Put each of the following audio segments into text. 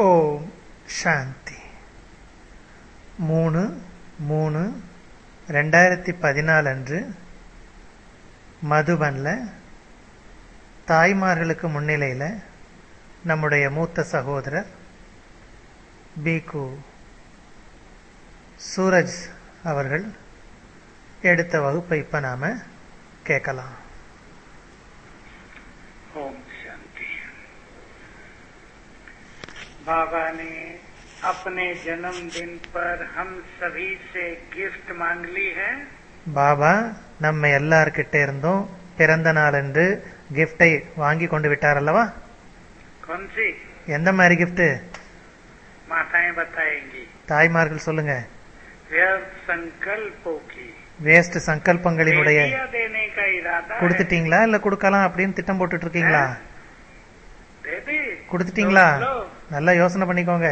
ஓம் சாந்தி மூணு மூணு ரெண்டாயிரத்தி பதினாலு அன்று மதுபனில் தாய்மார்களுக்கு முன்னிலையில் நம்முடைய மூத்த சகோதரர் பீகு சூரஜ் அவர்கள் எடுத்த வகுப்பை இப்போ நாம் கேட்கலாம் ओम शांति बाबा ने अपने जन्मदिन पर हम सभी से गिफ्ट मांग ली है பாபா நம்ம எல்லார்கிட்ட இருந்தும் பிறந்த நாளன்று கிஃப்டை வாங்கி கொண்டு விட்டார் அல்லவா कौन सी எந்த மாதிரி gift माताएं बताएंगी தாய்மார்கள் சொல்லுங்க व्यर्थ संकल्पों की வேஸ்ட் சங்கல்பங்களினுடைய दिया देने का इरादा है கொடுத்துட்டீங்களா இல்ல கொடுக்கலாம் அப்படின்னு திட்டம் போட்டுட்டு இருக்கீங்களா दे दी கொடுத்துட்டீங்களா लो, நல்லா யோசனை பண்ணிக்கோங்க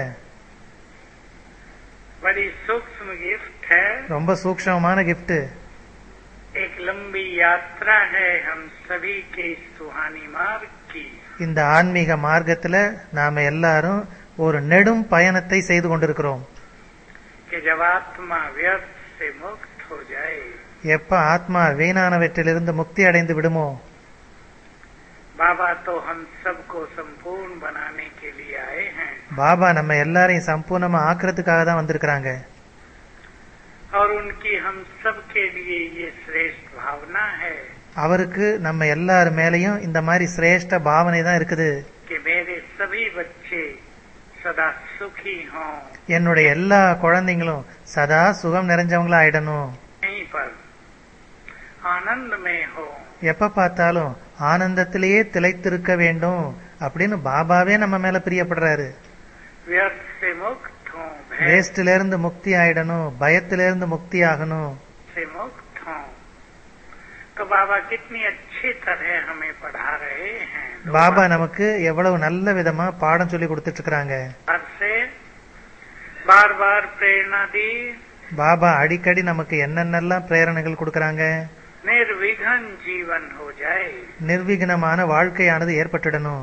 बड़ी सूक्ष्म गिफ्ट है ரொம்ப சூக்ஷமமான gift एक लंबी यात्रा है हम सभी के इस सुहानी मार्ग की இந்த ஆன்மீக மார்க்கத்துல நாம எல்லாரும் ஒரு நெடும் பயணத்தை செய்து கொண்டிருக்கிறோம் कि जब आत्मा व्यर्थ से मुक्त हो जाए எப்ப ஆத்மா வீணானவற்றிலிருந்து முக்தி அடைந்து விடுமோ बाबा तो हम सबको संपूर्ण बनाने के लिए आए हैं பாபா நம்ம எல்லாரையும் சம்பூர்ணமா ஆக்குறதுக்காக தான் வந்திருக்கிறாங்க और उनकी हम सब के लिए ये श्रेष्ठ भावना है அவருக்கு நம்ம எல்லார் மேலயும் இந்த மாதிரி சிரேஷ்ட பாவனை தான் இருக்குது कि मेरे सभी बच्चे सदा सुखी हों என்னுடைய எல்லா குழந்தைங்களும் சதா சுகம் நிறைஞ்சவங்களா ஆயிடணும் यहीं पर आनंद में हो எப்ப பார்த்தாலும் ஆனந்தத்திலேயே திளைத்திருக்க வேண்டும் அப்படின்னு பாபாவே நம்ம மேல பிரியப்படுறாரு व्यर्थ से मुक्त हो भय வேஸ்ட்ல இருந்து முக்தி ஆயிடணும் பயத்தில இருந்து முக்தி ஆகணும் से मुक्त हो तो बाबा कितनी अच्छी तरह हमें पढ़ा रहे हैं பாபா நமக்கு எவ்வளவு நல்ல விதமா பாடம் சொல்லி கொடுத்துட்டு இருக்காங்க बार से बार बार प्रेरणा दी பாபா அடிக்கடி நமக்கு என்னென்னலாம் பிரேரணைகள் கொடுக்கறாங்க निर्विघ्न जीवन हो जाए நிர்விঘ்னமான வாழ்க்கையானது ஏற்பட்டுடணும்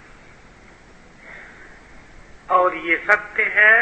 और ये सत्य है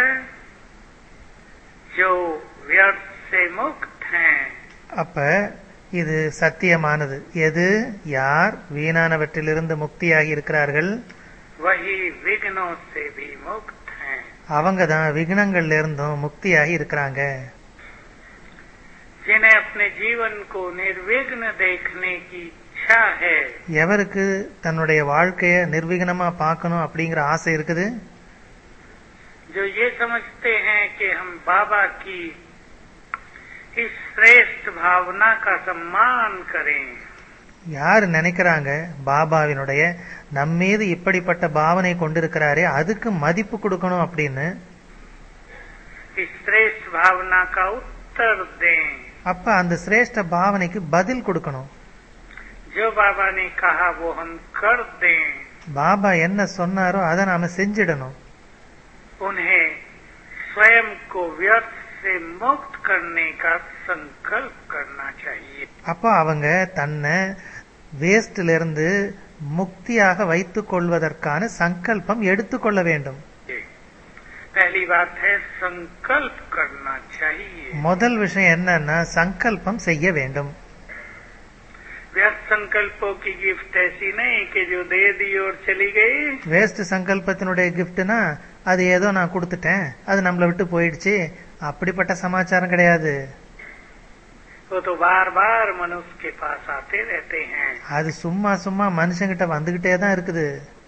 जो व्यर्थ से मुक्त हैं அப்ப இது சத்தியமானது எது யார் வீணானவற்றிலிருந்து முக்தியாகி இருக்கிறார்கள் वही विघ्नों से भी मुक्त हैं அவங்க தான் விக்னங்கள்ல இருந்தும் முக்தியாகி இருக்கிறாங்க जिन्हें अपने जीवन को निर्विघ्न देखने की इच्छा है எவருக்கு தன்னுடைய வாழ்க்கைய நிர்விঘ்னமா பார்க்கணும் அப்படிங்கிற ஆசை இருக்குது जो ये समझते हैं कि हम बाबा की इस श्रेष्ठ भावना का सम्मान करें யார் நினைக்கிறாங்க பாபாவினுடைய நம்மீது இப்படிப்பட்ட பாவனை கொண்டிருக்கிறாரே அதுக்கு மதிப்பு கொடுக்கணும் அப்படின்னு इस श्रेष्ठ भावना का उत्तर दें அப்ப அந்த சிரேஷ்ட பாவனைக்கு பதில் கொடுக்கணும் जो बाबा ने कहा वो हम कर दें பாபா என்ன சொன்னாரோ அதை நாம செஞ்சிடணும் उन्हें स्वयं को व्यर्थ से मुक्त करने का संकल्प करना चाहिए அப்ப அவங்க தன்னை வேஸ்ட்ல இருந்து முக்தியாக வைத்துக் கொள்வதற்கான சங்கல்பம் எடுத்துக்கொள்ள வேண்டும் पहली बात है संकल्प करना चाहिए முதல் விஷயம் என்னன்னா சங்கல்பம் செய்ய வேண்டும் व्यर्थ संकल्पों की गिफ्ट ऐसी नहीं कि जो दे दी और चली गई வேஸ்ட் சங்கல்பத்தினுடைய கிஃப்ட்னா அது ஏதோ நான் கொடுத்துட்டேன் அது நம்மளை விட்டு போயிடுச்சு அப்படிப்பட்ட சமாச்சாரம் கிடையாது वो तो बार बार मनुष्य के पास आते रहते हैं அது சும்மா சும்மா மனுஷங்கிட்ட வந்துகிட்டே தான் இருக்குது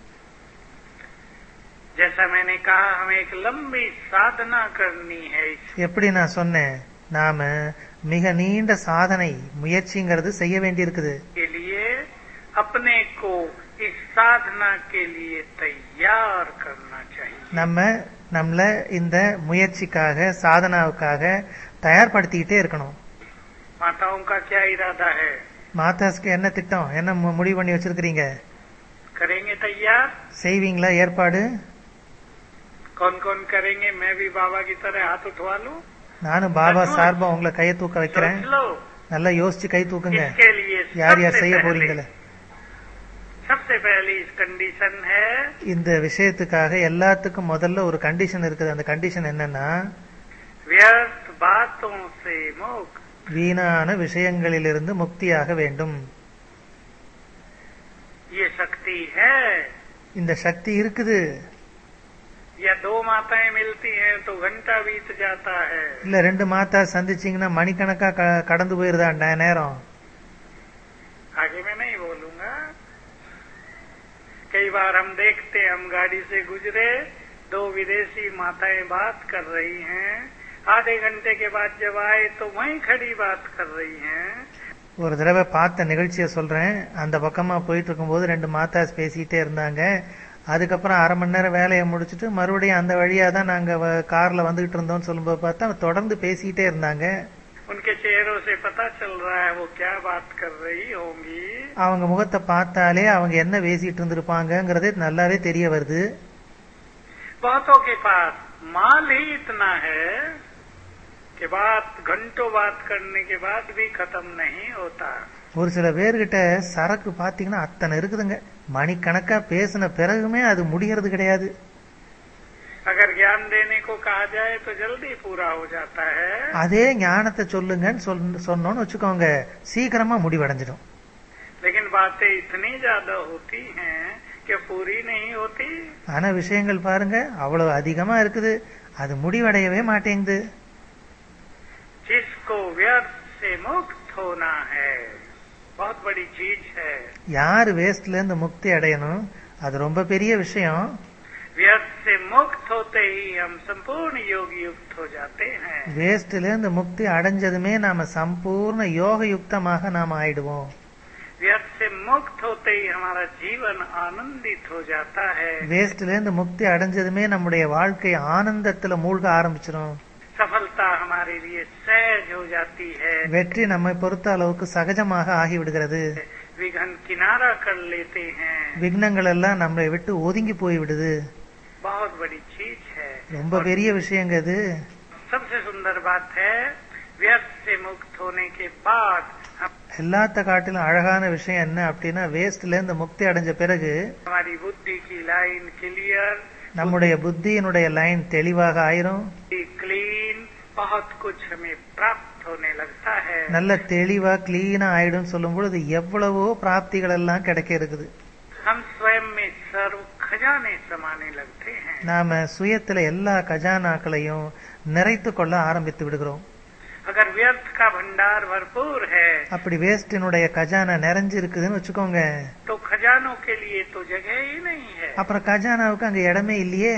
जैसा मैंने कहा हमें एक लंबी साधना करनी है எப்படி நான் சொன்னேன் நாம மிக நீண்ட சாதனை முயற்சிங்கிறது செய்ய வேண்டியிருக்குது इसके लिए अपने को इस साधना के लिए तैयार करना चाहिए நம்ம நம்மள இந்த முயற்சிக்காக சாதனாவுக்காக தயார்படுத்திக்கிட்டே இருக்கணும் माताओं का क्या इरादा है மாதாஸ்க்கு என்ன திட்டம் என்ன மு- முடிவு பண்ணி வச்சிருக்கிறீங்க करेंगे तैयार செய்வீங்களா ஏற்பாடு कौन कौन करेंगे मैं भी बाबा की तरह हाथ उठवा लूं நானும் பாபா சார்பா உங்களை கையை தூக்க வைக்கிறேன் सोच लो நல்லா யோசிச்சு கை தூக்குங்க इसके लिए யார் யார் सबसे செய்ய पहले போறீங்களே सबसे पहली इस कंडीशन है இந்த விஷயத்துக்காக எல்லாத்துக்கும் முதல்ல ஒரு கண்டிஷன் இருக்குது அந்த கண்டிஷன் என்னன்னா व्यर्थ बातों से मुक्त வீணான விஷயங்களிலிருந்து முக்தியாக வேண்டும் ये शक्ति है இந்த சக்தி இருக்குது या दो माताएं मिलती हैं तो घंटा बीत जाता है இல்ல ரெண்டு மாத்தா சந்திச்சீங்கன்னா மணிக்கணக்கா க- கடந்து போயிருதா நே- நேரம் आगे मैं नहीं बोलूंगा कई बार हम देखते हैं, हम गाड़ी से गुजरे दो विदेशी माताएं बात कर रही हैं आधे घंटे के बाद जब आए तो वहीं खड़ी बात कर रही हैं ஒரு தடவை பார்த்த நிகழ்ச்சியை சொல்றேன் அந்த பக்கமா போயிட்டு இருக்கும்போது ரெண்டு மாத்தாஸ் பேசிட்டே இருந்தாங்க அதுக்கப்புறம் அரை மணி நேரம் வேலையை முடிச்சுட்டு மறுபடியும் அந்த வழியா தான் நாங்க வ- கார்ல வந்துகிட்டு இருந்தோம்னு சொல்லும்போது பார்த்தா தொடர்ந்து பேசிக்கிட்டே இருந்தாங்க उनके चेहरों से पता चल रहा है वो क्या बात कर रही होंगी அவங்க முகத்தை பார்த்தாலே அவங்க என்ன பேசிட்டு இருந்திருப்பாங்கங்கிறதே நல்லாவே தெரிய வருது बहुतों के पास माल ही इतना है कि बात घंटों बात करने के बाद भी खत्म नहीं होता ஒரு சில பேர்கிட்ட சரக்கு பாத்தீங்கன்னா அத்தனை இருக்குதுங்க மணிக்கணக்கா பேசின பிறகுமே அது முடிகிறது கிடையாது अगर ज्ञान देने को कहा जाए तो जल्दी पूरा हो जाता है அதே ஞானத்தை சொல்லுங்கன்னு சொல்- சொன்னோம்னு வச்சுக்கோங்க சீக்கிரமா முடிவடைஞ்சிடும் लेकिन बातें इतनी ज्यादा होती हैं कि पूरी नहीं होती ஆனா விஷயங்கள் பாருங்க அவ்வளவு அதிகமா இருக்குது அது முடிவடையவே மாட்டேங்குது जिसको व्यर्थ से मुक्त होना है बहुत बड़ी चीज है யார் வேஸ்ட்ல இருந்து முக்தி அடையணும் அது ரொம்ப பெரிய விஷயம் व्यर्थ से मुक्त होते ही हम संपूर्ण योग युक्त हो जाते हैं வேஸ்ட்ல இருந்து முக்தி அடைஞ்சதுமே நாம சம்பூர்ண யோக யுக்தமாக நாம ஆயிடுவோம் व्यर्थ से मुक्त होते ही हमारा जीवन आनंदित हो जाता है வேஸ்ட்ல இருந்து முக்தி அடைஞ்சதுமே நம்முடைய வாழ்க்கை ஆனந்தத்துல மூழ்க ஆரம்பிச்சிடும் सफलता हमारे लिए सहज हो जाती है வெற்றி நம்மை பொறுத்த அளவுக்கு சகஜமாக ஆகிவிடுகிறது विघन किनारा कर लेते हैं விக்னங்கள் எல்லாம் நம்மளை விட்டு ஒதுங்கி போய் விடுது बहुत बड़ी चीज है ரொம்ப பெரிய விஷயங்க இது सबसे सुंदर बात है व्यर्थ से मुक्त होने के बाद हम எல்லாத்த காட்டிலும் அழகான விஷயம் என்ன அப்படின்னா வேஸ்ட்ல இருந்து முக்தி அடைஞ்ச பிறகு हमारी बुद्धि की लाइन क्लियर நம்முடைய புத்தியினுடைய லைன் தெளிவாக ஆயிரும் क्लीन बहुत कुछ हमें प्राप्त होने लगता है நல்ல தெளிவா கிளீனா ஆயிடும் சொல்லும் பொழுது எவ்வளவோ பிராப்திகள் எல்லாம் கிடைக்க இருக்குது हम स्वयं में सर्व खजाने समाने लगते हैं நாம சுயத்துல எல்லா கஜானாக்களையும் நிறைத்து கொள்ள ஆரம்பித்து விடுகிறோம் अगर व्यर्थ का भंडार भरपूर है அப்படி வேஸ்டினுடைய கஜானா நிறைஞ்சு இருக்குதுன்னு வச்சுக்கோங்க तो खजानों के लिए तो जगह ही नहीं है அப்புறம் கஜானாவுக்கு அங்க இடமே இல்லையே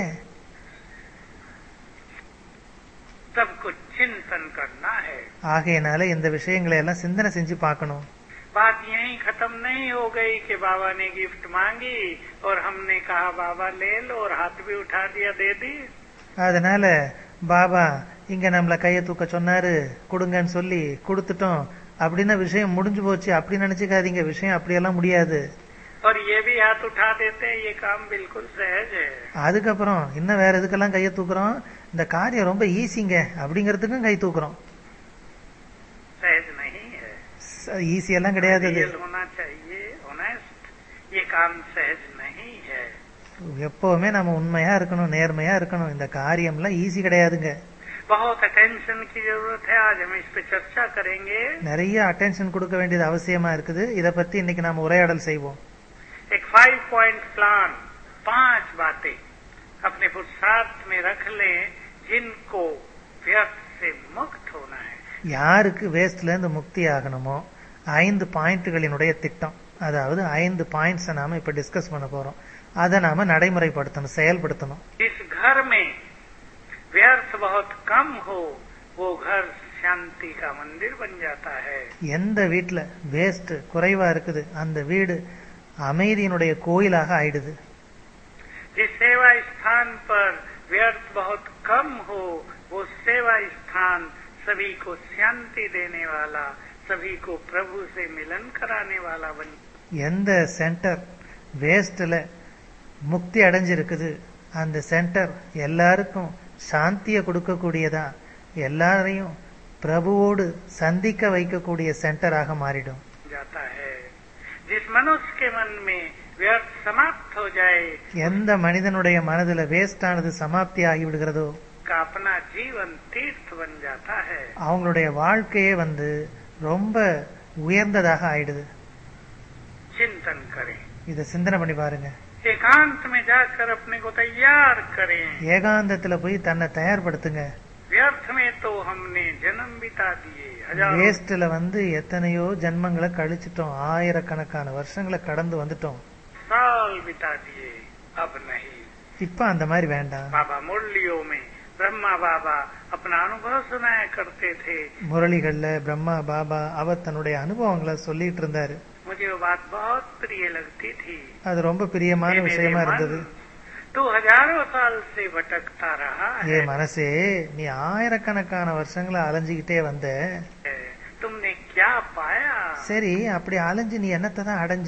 सब कुछ चिंतन करना है ஆகையினால இந்த விஷயங்களை எல்லாம் சிந்தனை செஞ்சு பார்க்கணும் बात यहीं खत्म नहीं हो गई कि बाबा ने गिफ्ट मांगी और हमने कहा बाबा ले लो और हाथ भी उठा दिया दे दी அதனால பாபா இங்க நம்மள கைய தூக்க சொன்னாரு கொடுங்கன்னு சொல்லி கொடுத்துட்டோம் அப்படின்னா விஷயம் முடிஞ்சு போச்சு அப்படி நினைச்சுக்காதீங்க விஷயம் அப்படியெல்லாம் முடியாது और ये भी हाथ उठा देते हैं ये काम बिल्कुल सहज है அதுக்கப்புறம் இன்னும் வேற எதுக்கெல்லாம் கைய தூக்குறோம் இந்த காரியம் ரொம்ப ஈஸிங்க அப்படிங்கறதுக்கும் கை தூக்குறோம் सहज नहीं है ஈஸி எல்லாம் கிடையாது அது रियल होना चाहिए ऑनेस्ट ये काम सहज नहीं है எப்பவுமே நம்ம உண்மையா இருக்கணும் நேர்மையா இருக்கணும் இந்த காரியம்லாம் ஈஸி கிடையாதுங்க बहुत अटेंशन की जरूरत है आज हम इस पे चर्चा करेंगे நிறைய அட்டென்ஷன் கொடுக்க வேண்டியது அவசியமா இருக்குது இத பத்தி இன்னைக்கு நாம உரையாடல் செய்வோம் एक फाइव पॉइंट प्लान पांच बातें अपने पुरुषार्थ में रख लें जिनको व्यर्थ से मुक्त होना है யாருக்கு வேஸ்ட்ல இருந்து முக்தி ஆகணுமோ ஐந்து பாயிண்ட்களினுடைய திட்டம் அதாவது ஐந்து பாயிண்ட்ஸ் நாம இப்ப டிஸ்கஸ் பண்ண போறோம் அதை நாம நடைமுறைப்படுத்தணும் செயல்படுத்தணும் जिस घर में व्यर्थ बहुत कम हो वो घर शांति का मंदिर बन जाता है எந்த வீட்ல வேஸ்ட் குறைவா இருக்குது அந்த வீடு அமைதியினுடைய கோயிலாக ஆயிடுது जिस सेवा स्थान पर व्यर्थ बहुत कम हो वो सेवा स्थान सभी को शांति देने वाला सभी को प्रभु से मिलन कराने वाला बन எந்த சென்டர் வேஸ்ட்ல முக்தி அடைஞ்சிருக்குது அந்த சென்டர் எல்லாருக்கும் சாந்தியை கொடுக்கக்கூடியதா எல்லாரையும் பிரபுவோடு சந்திக்க வைக்கக்கூடிய சென்டராக மாறிடும் जाता है जिस मनुष्य के मन में व्यर्थ समाप्त हो जाए எந்த மனிதனுடைய மனதுல வேஸ்ட் ஆனது சமாப்தி ஆகி விடுகிறதோ का अपना जीवन तीर्थ बन जाता है அவங்களுடைய வாழ்க்கையே வந்து ரொம்ப உயர்ந்ததாக ஆயிடுது चिंतन करें இத சிந்தனை பண்ணி பாருங்க एकांत में जाकर अपने को तैयार करें ஏகாந்தத்துல போய் தன்னை தயார்படுத்துங்க व्यर्थ में तो हमने जन्म बिता दिए हजारों வேஸ்ட்ல வந்து எத்தனையோ ஜென்மங்களை கழிச்சிட்டோம் ஆயிரக்கணக்கான வருஷங்களை கடந்து வந்துட்டோம் साल बिता दिए अब नहीं இப்ப அந்த மாதிரி வேண்டாம் बाबा मुरलियों में ब्रह्मा बाबा अपना अनुभव सुनाया करते थे முரளிகள்ல பிரம்மா பாபா அவர் தன்னுடைய அனுபவங்களை சொல்லிட்டு இருந்தாரு मुझे वो बात बहुत प्रिय लगती थी அது ரொம்ப பிரியமான ये मेरे விஷயமா இருந்தது मन तू हजारों साल से भटकता रहा ஏ है மனசே நீ ஆயிரக்கணக்கான வருஷங்களை அலைஞ்சுகிட்டே வந்த तुमने क्या पाया சரி அப்படி அலைஞ்சு நீ என்னத்தை தான் அடைஞ்ச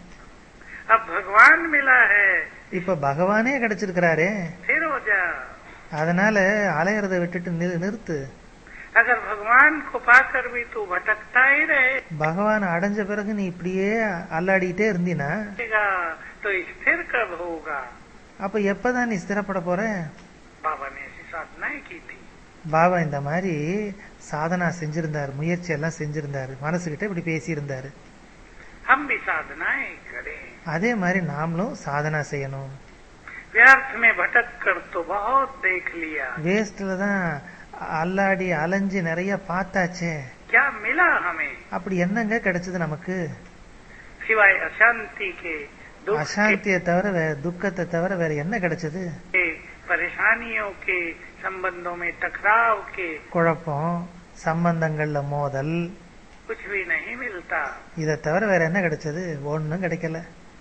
अब भगवान मिला है இப்ப பகவானே கிடைச்சிருக்கிறாரே फिर हो जा அதனால அலையறதை விட்டுட்டு நிறு- நிறுத்து अगर भगवान को पाकर भी तू भटकता ही பகவான் அடைஞ்ச பிறகு நீ இப்படியே அல்லாடிட்டே இருந்தீனா रहेगा तो स्थिर कब होगा அப்ப எப்பதான் நீ ஸ்திரப்பட போற बाबा ने ऐसी साधनाएं की थी பாபா இந்த மாதிரி சாதனா செஞ்சிருந்தாரு முயற்சி எல்லாம் செஞ்சிருந்தாரு மனசுகிட்ட இப்படி பேசியிருந்தாரு हम भी साधनाएं करें அதே மாதிரி நாமளும் சாதனா செய்யணும் व्यर्थ में भटक कर तो बहुत देख लिया வேஸ்ட்ல தான் அல்லாடி அலைஞ்சு நிறைய பார்த்தாச்சே क्या मिला हमें அப்படி என்னங்க கிடைச்சது நமக்கு सिवाय अशांति के दुख அசாந்தியை தவிர வேற துக்கத்தை தவிர வேற என்ன கிடைச்சது के परेशानियों के संबंधों में टकराव के குழப்பம் சம்பந்தங்கள்ல மோதல் कुछ भी नहीं मिलता இதை தவிர வேற என்ன கிடைச்சது ஒண்ணும் கிடைக்கல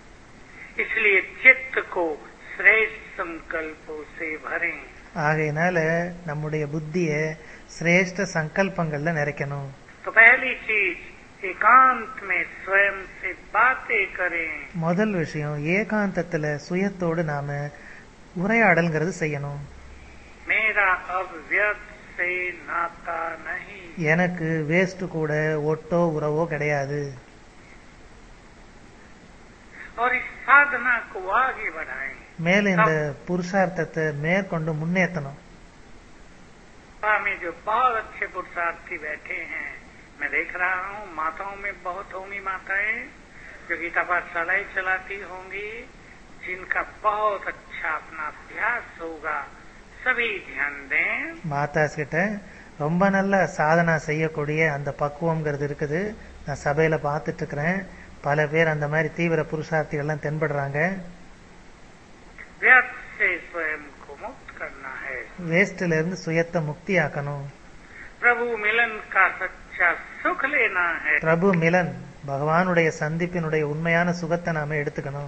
इसलिए चित्त को श्रेष्ठ संकल्पों से भरें ஆகையினால நம்முடைய புத்திய சிரேஷ்ட சங்கல்பங்கள்ல நிறைக்கணும் तो पहली चीज एकांत में स्वयं से बातें करें முதல் விஷயம் ஏகாந்தத்துல சுயத்தோடு நாம உரையாடல்ங்கிறது செய்யணும் मेरा अब व्यर्थ से नाता नहीं எனக்கு வேஸ்ட் கூட ஒட்டோ உறவோ கிடையாது और इस साधना को आगे बढ़ाएं மேல இந்த புருஷார்த்தத்தை மேற்கொண்டு முன்னேற்றணும் सभा में जो बहुत अच्छे पुरुषार्थी बैठे हैं मैं देख रहा हूँ माताओं में बहुत होंगी माताएं जो गीता पाठशालाएं चलाती होंगी जिनका बहुत अच्छा अपना अभ्यास होगा सभी ध्यान दें மாதாஸ் கிட்ட ரொம்ப நல்ல சாதனா செய்யக்கூடிய அந்த பக்குவம்ங்கிறது இருக்குது நான் சபையில பார்த்துட்டு இருக்கிறேன் பல பேர் அந்த மாதிரி தீவிர புருஷார்த்திகள்லாம் தென்படுறாங்க व्यर्थ से स्वयं को मुक्त करना है வேஸ்ட்ல இருந்து சுயத்தை முக்தி ஆக்கணும் प्रभु मिलन का सच्चा सुख लेना है பிரபு மிலன் பகவானுடைய சந்திப்பினுடைய உண்மையான சுகத்தை நாம எடுத்துக்கணும்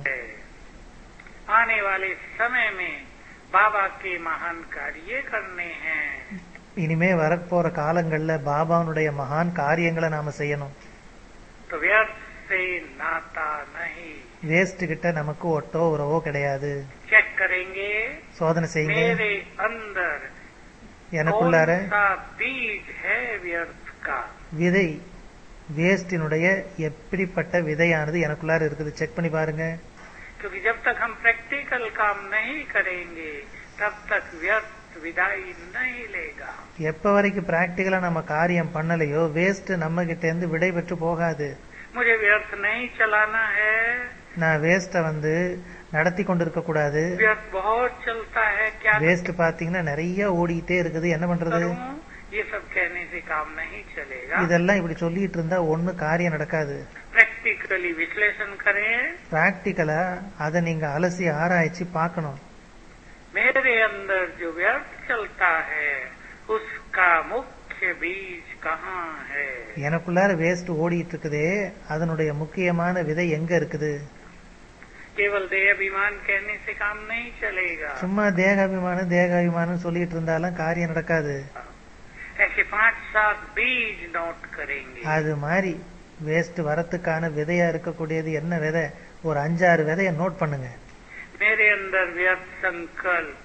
आने वाले समय में बाबा के महान कार्य करने हैं இனிமே வரப்போற காலங்கள்ல பாபாவுடைய மகான் காரியங்களை நாம செய்யணும் तो व्यर्थ से नाता नहीं வேஸ்ட் கிட்ட நமக்கு ஒட்டோ உறவோ கிடையாது चेक करेंगे சோதனை செய்யுங்க मेरे अंदर எனக்குள்ளார कौन सा बीज है व्यर्थ का விதை வேஸ்டினுடைய எப்படிப்பட்ட விதையானது எனக்குள்ளார இருக்குது செக் பண்ணி பாருங்க क्योंकि जब तक हम प्रैक्टिकल काम नहीं करेंगे तब तक व्यर्थ विदाई नहीं लेगा எப்ப வரைக்கும் பிராக்டிக்கலா நம்ம காரியம் பண்ணலையோ வேஸ்ட் நம்ம கிட்ட இருந்து விடை பெற்று போகாது मुझे व्यर्थ नहीं चलाना है நான் வேஸ்ட வந்து நடத்தி கொண்டிருக்க கூடாது व्यर्थ बहुत चलता है क्या வேஸ்ட் பாத்தீங்கன்னா நிறைய ஓடிக்கிட்டே இருக்குது என்ன பண்றது करूं ये सब कहने से काम नहीं चलेगा இதெல்லாம் இப்படி சொல்லிட்டு இருந்தா ஒண்ணு காரியம் நடக்காது प्रैक्टिकली विश्लेषण करें பிராக்டிக்கலா அதை நீங்க அலசி ஆராய்ச்சி பார்க்கணும் मेरे अंदर जो व्यर्थ चलता है उसका मुख्य बीज कहाँ है எனக்குள்ளார வேஸ்ட் ஓடிட்டு இருக்குதே அதனுடைய முக்கியமான விதை எங்க இருக்குது केवल देह अभिमान कहने से काम नहीं चलेगा சும்மா தேகாபிமானம் தேகாபிமானம் சொல்லிட்டு இருந்தாலும் காரியம் நடக்காது ऐसे पांच सात बीज नोट करेंगे அது மாதிரி வேஸ்ட் வரத்துக்கான விதையா இருக்கக்கூடியது என்ன விதை ஒரு அஞ்சாறு விதைய நோட் பண்ணுங்க मेरे अंदर व्यर्थ संकल्प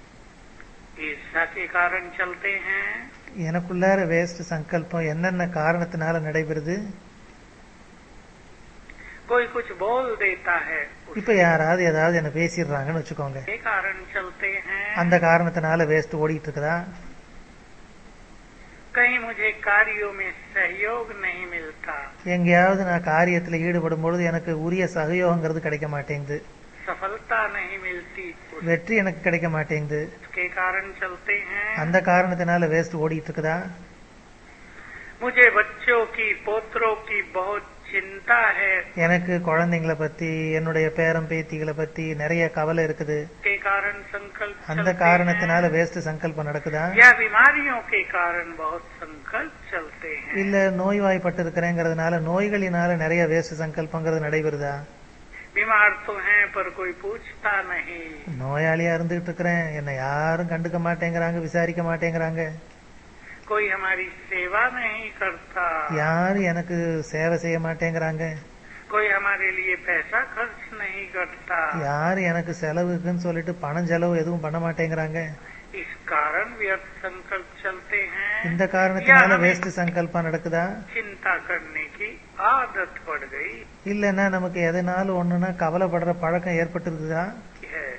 ईर्षा के कारण चलते हैं எனக்குள்ளார வேஸ்ட் சங்கல்பம் என்னென்ன காரணத்தினால நடைபெறுது कोई कुछ बोल देता है இப்ப யாராவது ஏதாவது என்ன பேசிடுறாங்கன்னு வச்சுக்கோங்க उसके कारण चलते हैं அந்த காரணத்தினால வேஸ்ட் ஓடிட்டு இருக்குதா कहीं मुझे कार्यों में सहयोग नहीं मिलता எங்கேயாவது நான் காரியத்துல ஈடுபடும் பொழுது எனக்கு உரிய சகயோகங்கிறது கிடைக்க மாட்டேங்குது सफलता नहीं मिलती வெற்றி எனக்கு கிடைக்க மாட்டேங்குது उसके कारण चलते हैं அந்த காரணத்தினால வேஸ்ட் ஓடிட்டு இருக்குதா मुझे बच्चों की पोत्रों की बहुत चिंता है எனக்கு குழந்தைங்களை பத்தி என்னுடைய பேரம் பேத்திகளை பத்தி நிறைய கவலை இருக்குது के कारण संकल्प அந்த चलते காரணத்தினால हैं வேஸ்ட் சங்கல்பம் நடக்குதா या बीमारियों के कारण बहुत संकल्प चलते हैं இல்ல நோய்வாய்ப்பட்டு இருக்கிறேங்கிறதுனால நோய்களினால நிறைய வேஸ்ட் சங்கல்பங்கிறது நடைபெறுதா बीमार तो हैं पर कोई पूछता नहीं நோயாளியா இருந்துகிட்டு இருக்கிறேன் என்னை யாரும் கண்டுக்க மாட்டேங்கிறாங்க விசாரிக்க மாட்டேங்கிறாங்க कोई हमारी सेवा नहीं करता யாரும் எனக்கு சேவை செய்ய மாட்டேங்கிறாங்க कोई हमारे लिए पैसा खर्च नहीं करता யாரும் எனக்கு செலவுக்குன்னு சொல்லிட்டு பணம் செலவு எதுவும் பண்ண மாட்டேங்கிறாங்க इस कारण व्यर्थ संकल्प चलते हैं இந்த காரணத்தினால या हमें வேஸ்ட் சங்கல்பம் நடக்குதா चिंता करने की आदत पड़ गई இல்லைன்னா நமக்கு எதனாலும் ஒண்ணுன்னா கவலைப்படுற பழக்கம் ஏற்பட்டிருக்குதா है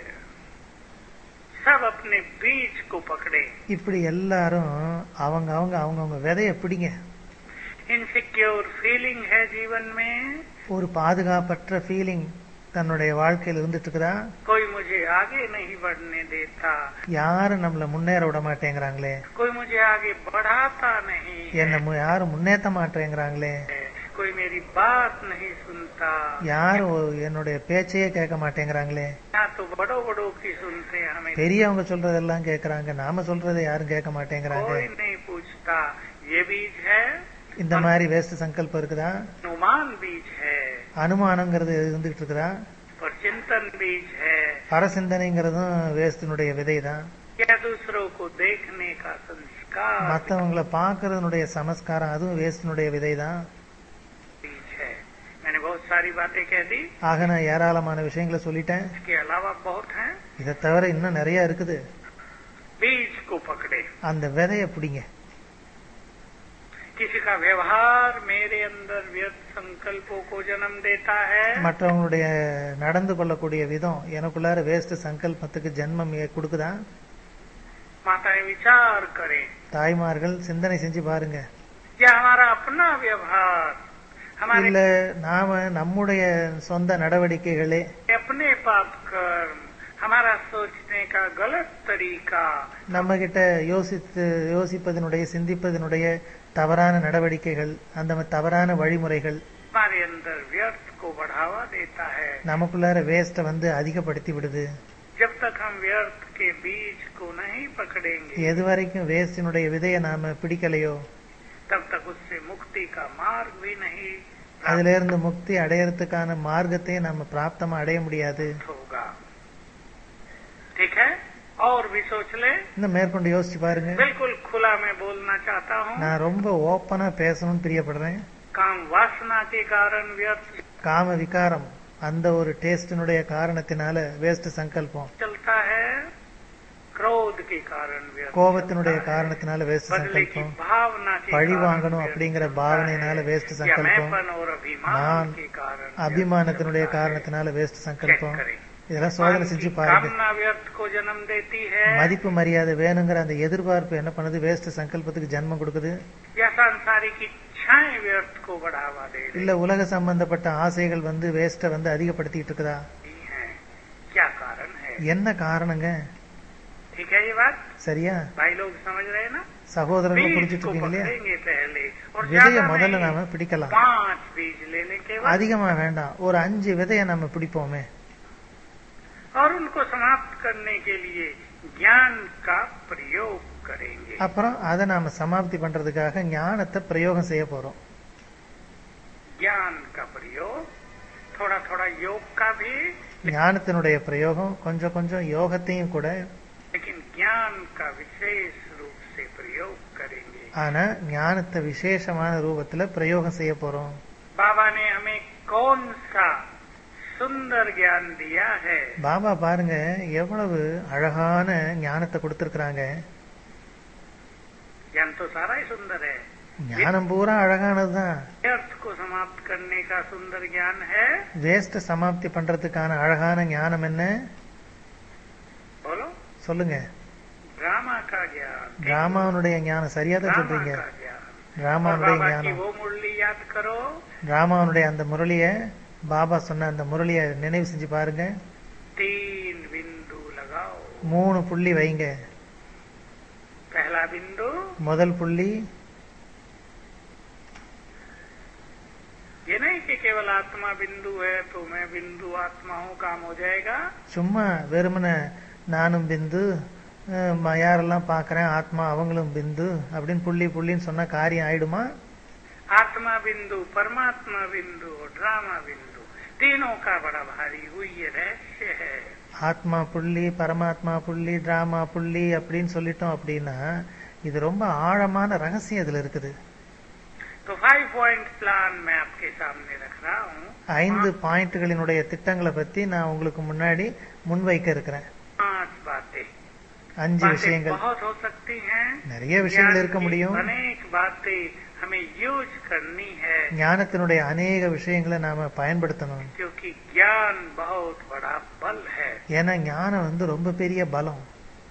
सब अपने बीज को पकड़े இப்படி எல்லாரும் அவங்க அவங்க அவங்கவுங்க விதைய பிடிங்க इनसिक्योर फीलिंग है जीवन में ஒரு பாதுகாப்பற்ற ஃபீலிங் தன்னுடைய வாழ்க்கையில் இருந்துட்டு இருக்குதா कोई मुझे आगे नहीं बढ़ने देता யாரும் நம்மள முன்னேற விட மாட்டேங்கிறாங்களே कोई मुझे आगे बढ़ाता नहीं என்ன है மு- யாரும் முன்னேற்ற மாட்டேங்கிறாங்களே कोई मेरी बात नहीं सुनता யாரும் ஒ- என்னுடைய பேச்சையே கேட்க மாட்டேங்கிறாங்களே यहाँ तो बड़ो बड़ों की सुनते हैं हमें பெரியவங்க சொல்றதெல்லாம் கேக்குறாங்க நாம சொல்றதை யாரும் கேட்க மாட்டேங்கிறாங்க कोई नहीं पूछता ये बीज है இந்த மாதிரி வேஸ்ட் சங்கல்பம் இருக்குதா अनुमान बीज है அனுமானங்கிறது இருந்துகிட்டு இருக்குதா और चिंतन बीज है பரசிந்தனைங்கிறதும் வேஸ்டினுடைய விதை தான் या दूसरों को देखने का संस्कार மத்தவங்கள பாக்குறதுனுடைய சமஸ்காரம் அதுவும் வேஸ்டினுடைய விதை தான் बीज है मैंने बहुत सारी बातें कह दी ஆக நான் ஏராளமான விஷயங்களை சொல்லிட்டேன் इसके अलावा बहुत हैं இதை தவிர இன்னும் நிறைய இருக்குது बीज को पकड़े அந்த விதைய பிடிங்க किसी का व्यवहार मेरे अंदर व्यर्थ संकल्पों को जन्म देता है மற்றவங்களுடைய நடந்து கொள்ளக்கூடிய விதம் எனக்குள்ளார வேஸ்ட் சங்கல்பத்துக்கு ஜென்மம் ஏ- கொடுக்குதா माताएं विचार करें தாய்மார்கள் சிந்தனை செஞ்சு பாருங்க या हमारा अपना व्यवहार हमारे இல்ல நாம நம்முடைய சொந்த நடவடிக்கைகளே अपने पाप कर्म हमारा सोचने का गलत तरीका நம்ம கிட்ட யோசித்து யோசிப்பதனுடைய சிந்திப்பதனுடைய தவறான நடவடிக்கைகள் அந்த தவறான வழிமுறைகள் हमारे अंदर व्यर्थ को बढ़ावा देता है நமக்குள்ளார வேஸ்ட வந்து அதிகப்படுத்தி விடுது जब तक हम व्यर्थ के बीज को नहीं पकड़ेंगे எது வரைக்கும் வேஸ்டினுடைய விதையை நாம பிடிக்கலையோ तब तक उससे मुक्ति का मार्ग भी नहीं அதுல இருந்து முக்தி அடையறதுக்கான மார்க்கத்தையும் நம்ம பிராப்தமா அடைய முடியாது प्राप्त होगा ठीक है और भी सोच ले இன்னும் மேற்கொண்டு யோசிச்சு பாருங்க बिल्कुल खुला मैं बोलना चाहता हूँ நான் ரொம்ப ஓப்பனா பேசணும்னு பிரியப்படுறேன் काम वासना के कारण व्यर्थ காம விகாரம் அந்த ஒரு டேஸ்டினுடைய காரணத்தினால வேஸ்ட் சங்கல்பம் चलता है क्रोध के कारण व्यर्थ கோபத்தினுடைய चलता है। காரணத்தினால வேஸ்ட் बदले की சங்கல்பம் भावना के பழி कारण வாங்கணும் व्यर्थ அப்படிங்கிற चलता பாவனையினால है। வேஸ்ட் या சங்கல்பம் मैंपन और अभिमान நான் के कारण व्यर्थ அபிமானத்தினுடைய चलता है। காரணத்தினால வேஸ்ட் चेक சங்கல்பம் करें இதெல்லாம் சோதனை मान செஞ்சு की பாருங்க कामना व्यर्थ को जन्म देती है மதிப்பு மரியாதை வேணுங்கிற அந்த எதிர்பார்ப்பு என்ன பண்ணுது வேஸ்ட் சங்கல்பத்துக்கு ஜென்மம் கொடுக்குது या सांसारिक इच्छाएं व्यर्थ को बढ़ावा दे இல்ல உலக சம்பந்தப்பட்ட ஆசைகள் வந்து வேஸ்ட வந்து அதிகப்படுத்திட்டு இருக்குதா रही हैं क्या कारण है என்ன காரணங்க ठीक है ये बात சரியா भाई लोग समझ रहे हैं ना சகோதரர்கள் बीज புரிஞ்சுட்டு को இருக்கீங்க இல்லையா पकड़ेंगे पहले और விதைய ज्यादा முதல்ல नहीं, நாம பிடிக்கலாம் पांच बीज लेने के बाद அதிகமா வேண்டாம் ஒரு அஞ்சு விதைய நம்ம பிடிப்போமே और उनको समाप्त करने के लिए ज्ञान का प्रयोग करेंगे அப்புறம் அதை நாம சமாப்தி பண்றதுக்காக ஞானத்தை பிரயோகம் செய்ய போறோம் ज्ञान का प्रयोग थोड़ा थोड़ा योग का भी ஞானத்தினுடைய பிரயோகம் கொஞ்சம் கொஞ்சம் யோகத்தையும் கூட लेकिन ज्ञान का विशेष रूप से प्रयोग करेंगे ஆனா ஞானத்தை விசேஷமான ரூபத்துல பிரயோகம் செய்ய போறோம் बाबा ने हमें कौन सा सुंदर ज्ञान दिया है பாபா பாருங்க எவ்வளவு அழகான ஞானத்தை கொடுத்திருக்கிறாங்க ज्ञान तो सारा ही सुंदर है ஞானம் பூரா அழகானதுதான் व्यर्थ को समाप्त करने का सुंदर ज्ञान है வேஸ்ட் சமாப்தி பண்றதுக்கான அழகான ஞானம் என்ன बोलो சொல்லுங்க ड्रामा का ज्ञान ராமாவனுடைய ஞானம் சரியா தான் ड्रामा சொல்றீங்க का ज्ञान और ராமாவனுடைய बाबा की ஞானம் वो मुरली याद करो ராமாவனுடைய அந்த முரளிய பாபா சொன்ன அந்த முரளிய நினைவு செஞ்சு பாருங்க तीन बिंदु लगाओ மூணு புள்ளி வைங்க पहला बिंदु முதல் புள்ளி ये नहीं कि केवल आत्मा बिंदु है तो मैं बिंदु आत्मा हूँ काम हो जाएगा சும்மா வெறுமன நானும் பிந்து அஹ், ம- யாரெல்லாம் பார்க்கறேன் ஆத்மா அவங்களும் பிந்து அப்படின்னு புள்ளி புள்ளின்னு சொன்னா காரியம் ஆயிடுமா आत्मा बिंदु परमात्मा बिंदु और ड्रामा बिंदु तीनों का बड़ा भारी हुई ये रहस्य है ஆத்மா புள்ளி பரமாத்மா புள்ளி டிராமா புள்ளி அப்படின்னு சொல்லிட்டோம் அப்படின்னா இது ரொம்ப ஆழமான ரகசியம் இதுல இருக்குது तो फाइव पॉइंट प्लान मैं आपके सामने रख रहा हूँ ஐந்து பாயிண்ட்களினுடைய திட்டங்களை பத்தி நான் உங்களுக்கு முன்னாடி முன்வைக்க இருக்கிறேன் पांच बातें அஞ்சு बातें விஷயங்கள் बहुत हो सकती हैं நிறைய விஷயங்கள் இருக்க ज्ञान की முடியும் अनेक बातें हमें यूज करनी है ஞானத்தினுடைய அநேக விஷயங்களை நாம பயன்படுத்தணும் क्योंकि ज्ञान बहुत बड़ा बल है ஏன்னா ஞானம் வந்து ரொம்ப பெரிய பலம்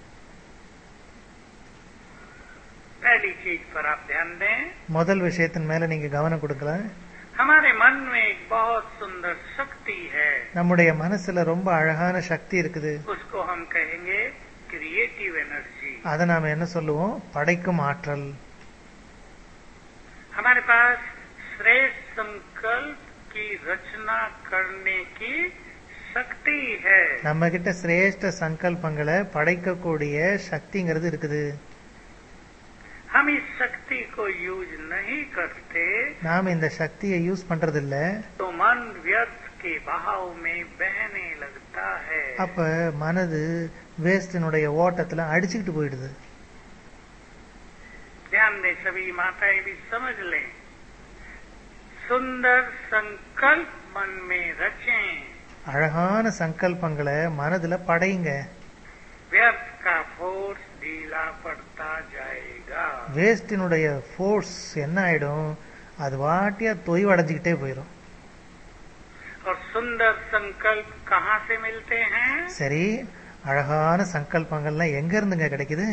पहली चीज पर आप ध्यान दें முதல் விஷயத்தின் மேல நீங்க கவனம் கொடுக்கலாம் हमारे मन में एक बहुत सुंदर शक्ति है நம்முடைய மனசுல ரொம்ப அழகான சக்தி இருக்குது उसको हम कहेंगे क्रिएटिव एनर्जी அதை நாம என்ன சொல்லுவோம் படைக்கும் ஆற்றல் हमारे पास श्रेष्ठ संकल्प की रचना करने की शक्ति है நம்ம கிட்ட சிரேஷ்ட சங்கல்பங்களை படைக்கக்கூடிய சக்திங்கிறது இருக்குது हम इस शक्ति को यूज नहीं करते நாம இந்த சக்தியை யூஸ் பண்றது இல்ல तो मन व्यर्थ के बहाव में बहने लगता है அப்ப மனது வேஸ்டினுடைய ஓட்டத்துல அடிச்சுக்கிட்டு போயிடுது ध्यान दें सभी माताएं भी समझ लें सुंदर संकल्प मन में रचें அழகான சங்கல்பங்களை மனதுல படையுங்க व्यर्थ का फोर्स ढीला पड़ता जाएगा வேஸ்டினுடைய ஃபோர்ஸ் என்ன ஆயிடும் அது வாட்டியா தொய்வடைஞ்சுக்கிட்டே போயிடும் और सुंदर संकल्प कहाँ से मिलते हैं சரி அழகான சங்கல்பங்கள்லாம் எங்க இருந்துங்க கிடைக்குது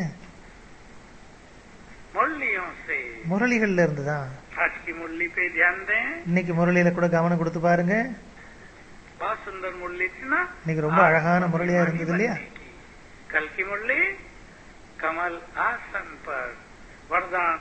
मुरलियों से முரளிகள்ல இருந்து தான் आज की मुरली पे ध्यान दें இன்னைக்கு முரளியில கூட கவனம் கொடுத்து பாருங்க बहुत सुंदर मुरली थी ना இன்னைக்கு ரொம்ப அழகான முரளியா இருந்தது இல்லையா बनने की। कल की मुरली कमल आसन पर वरदान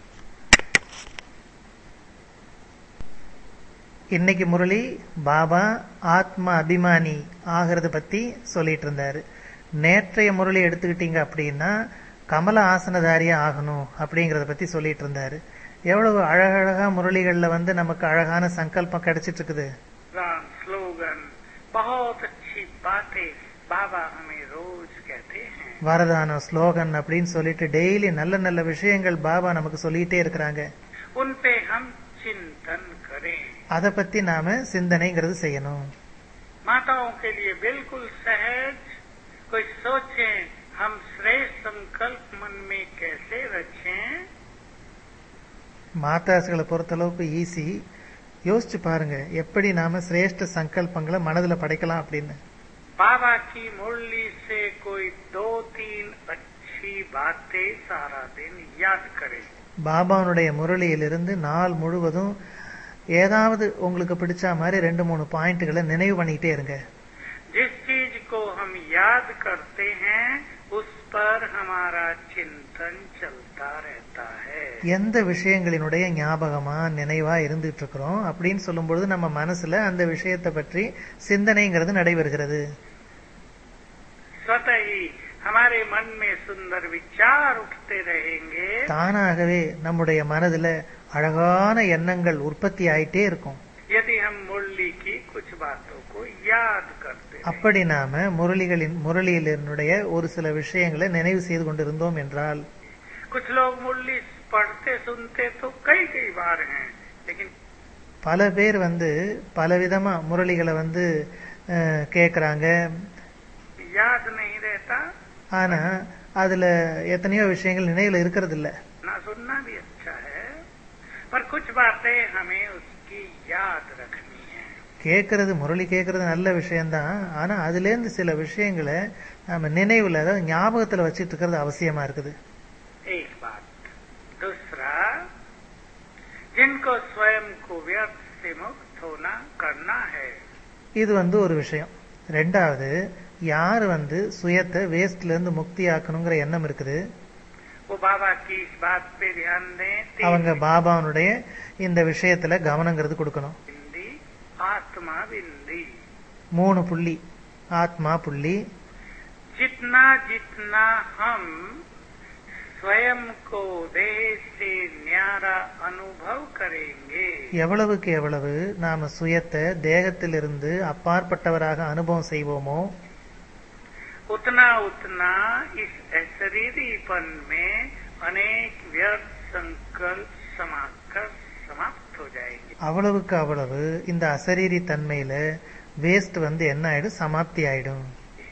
இன்னைக்கு முரளி பாபா ஆத்ம அபிமானி ஆகிறத பத்தி சொல்லிட்டு இருந்தாரு நேற்றைய முரளி எடுத்துக்கிட்டீங்க அப்படின்னா கமல ஆசனதாரியா ஆகணும் அப்படிங்கறத பத்தி சொல்லிட்டு இருந்தாரு எவ்வளவு அழகழகா முரளிகள்ல வந்து நமக்கு அழகான சங்கல்பம் கிடைச்சிட்டு இருக்குது वरदान स्लोगन बहुत अच्छी बातें बाबा हमें रोज कहते हैं வரதானம் ஸ்லோகன் அப்படின்னு சொல்லிட்டு டெய்லி நல்ல நல்ல விஷயங்கள் பாபா நமக்கு சொல்லிட்டே இருக்கிறாங்க उन पे हम चिंतन करें அதை பத்தி நாம சிந்தனைங்கிறது செய்யணும் माताओं के लिए बिल्कुल सहज कोई सोचे हम श्रेष्ठ संकल्प मन में कैसे रखें மாதாசுகளை பொறுத்தளவுக்கு ஈஸி யோசிச்சு பாருங்க எப்படி நாம சிரேஷ்ட சங்கல்பங்களை மனதுல படைக்கலாம் அப்படின்னு बाबा की मुरली से कोई दो तीन अच्छी बातें सारा दिन याद करें பாபாவுடைய முரளியிலிருந்து நாள் முழுவதும் ஏதாவது உங்களுக்கு பிடிச்ச மாதிரி ரெண்டு மூணு பாயிண்ட்களை நினைவு பண்ணிக்கிட்டே இருங்க जिस चीज को हम याद करते हैं उस पर हमारा चिंतन चलता रहता है எந்த விஷயங்களினுடைய ஞாபகமா நினைவா இருந்துட்டு இருக்கிறோம் அப்படின்னு சொல்லும் பொழுது நம்ம மனசுல அந்த விஷயத்தை பற்றி சிந்தனைங்கிறது நடைபெறுகிறது स्वतः ही हमारे मन में सुंदर विचार उठते रहेंगे தானாகவே நம்முடைய மனதுல அழகான எண்ணங்கள் உற்பத்தி ஆயிட்டே இருக்கும் यदि हम मुरली की कुछ बातों को याद करते हैं அப்படி நாம முரளிகளின் முரளியினுடைய ஒரு சில விஷயங்களை நினைவு செய்து கொண்டிருந்தோம் என்றால் कुछ लोग मुरली पढ़ते सुनते तो कई कई बार हैं लेकिन பல பேர் வந்து பலவிதமா முரளிகளை வந்து அஹ், கேக்குறாங்க याद नहीं रहता ஆனா அதுல எத்தனையோ விஷயங்கள் நினைவுல இருக்கிறது இல்ல ना सुनना भी अच्छा है पर कुछ बातें हमें उसकी याद रखनी है கேட்கறது முரளி கேட்கறது நல்ல விஷயம்தான் ஆனா அதுல இருந்து சில விஷயங்களை நம்ம நினைவுல அதாவது ஞாபகத்துல வச்சிட்டு இருக்கிறது அவசியமா இருக்குது एक बात दूसरा जिनको स्वयं को व्यर्थ से मुक्त होना करना है இது வந்து ஒரு விஷயம் ரெண்டாவது யார் வந்து சுயத்தை வேஸ்ட்ல இருந்து முக்தி ஆக்கணுங்கிற எண்ணம் இருக்குது वो बाबा की इस बात पे ध्यान दें तीन அவங்க பாபாவுடைய இந்த விஷயத்துல கவனங்கிறது கொடுக்கணும் बिंदी आत्मा बिंदी மூணு புள்ளி ஆத்மா புள்ளி जितना जितना हम स्वयं को देह से न्यारा अनुभव करेंगे எவ்வளவுக்கு எவ்வளவு நாம சுயத்தை தேகத்திலிருந்து அப்பாற்பட்டவராக அனுபவம் செய்வோமோ उतना उतना इस शरीरीपन में अनेक व्यर्थ संकल्प समाकर समाप्त हो जाएंगे அவ்வளவுக்கு அவ்வளவு இந்த அசரீரி தன்மையில வேஸ்ட் வந்து என்ன ஆயிடும் சமாப்தி ஆயிடும்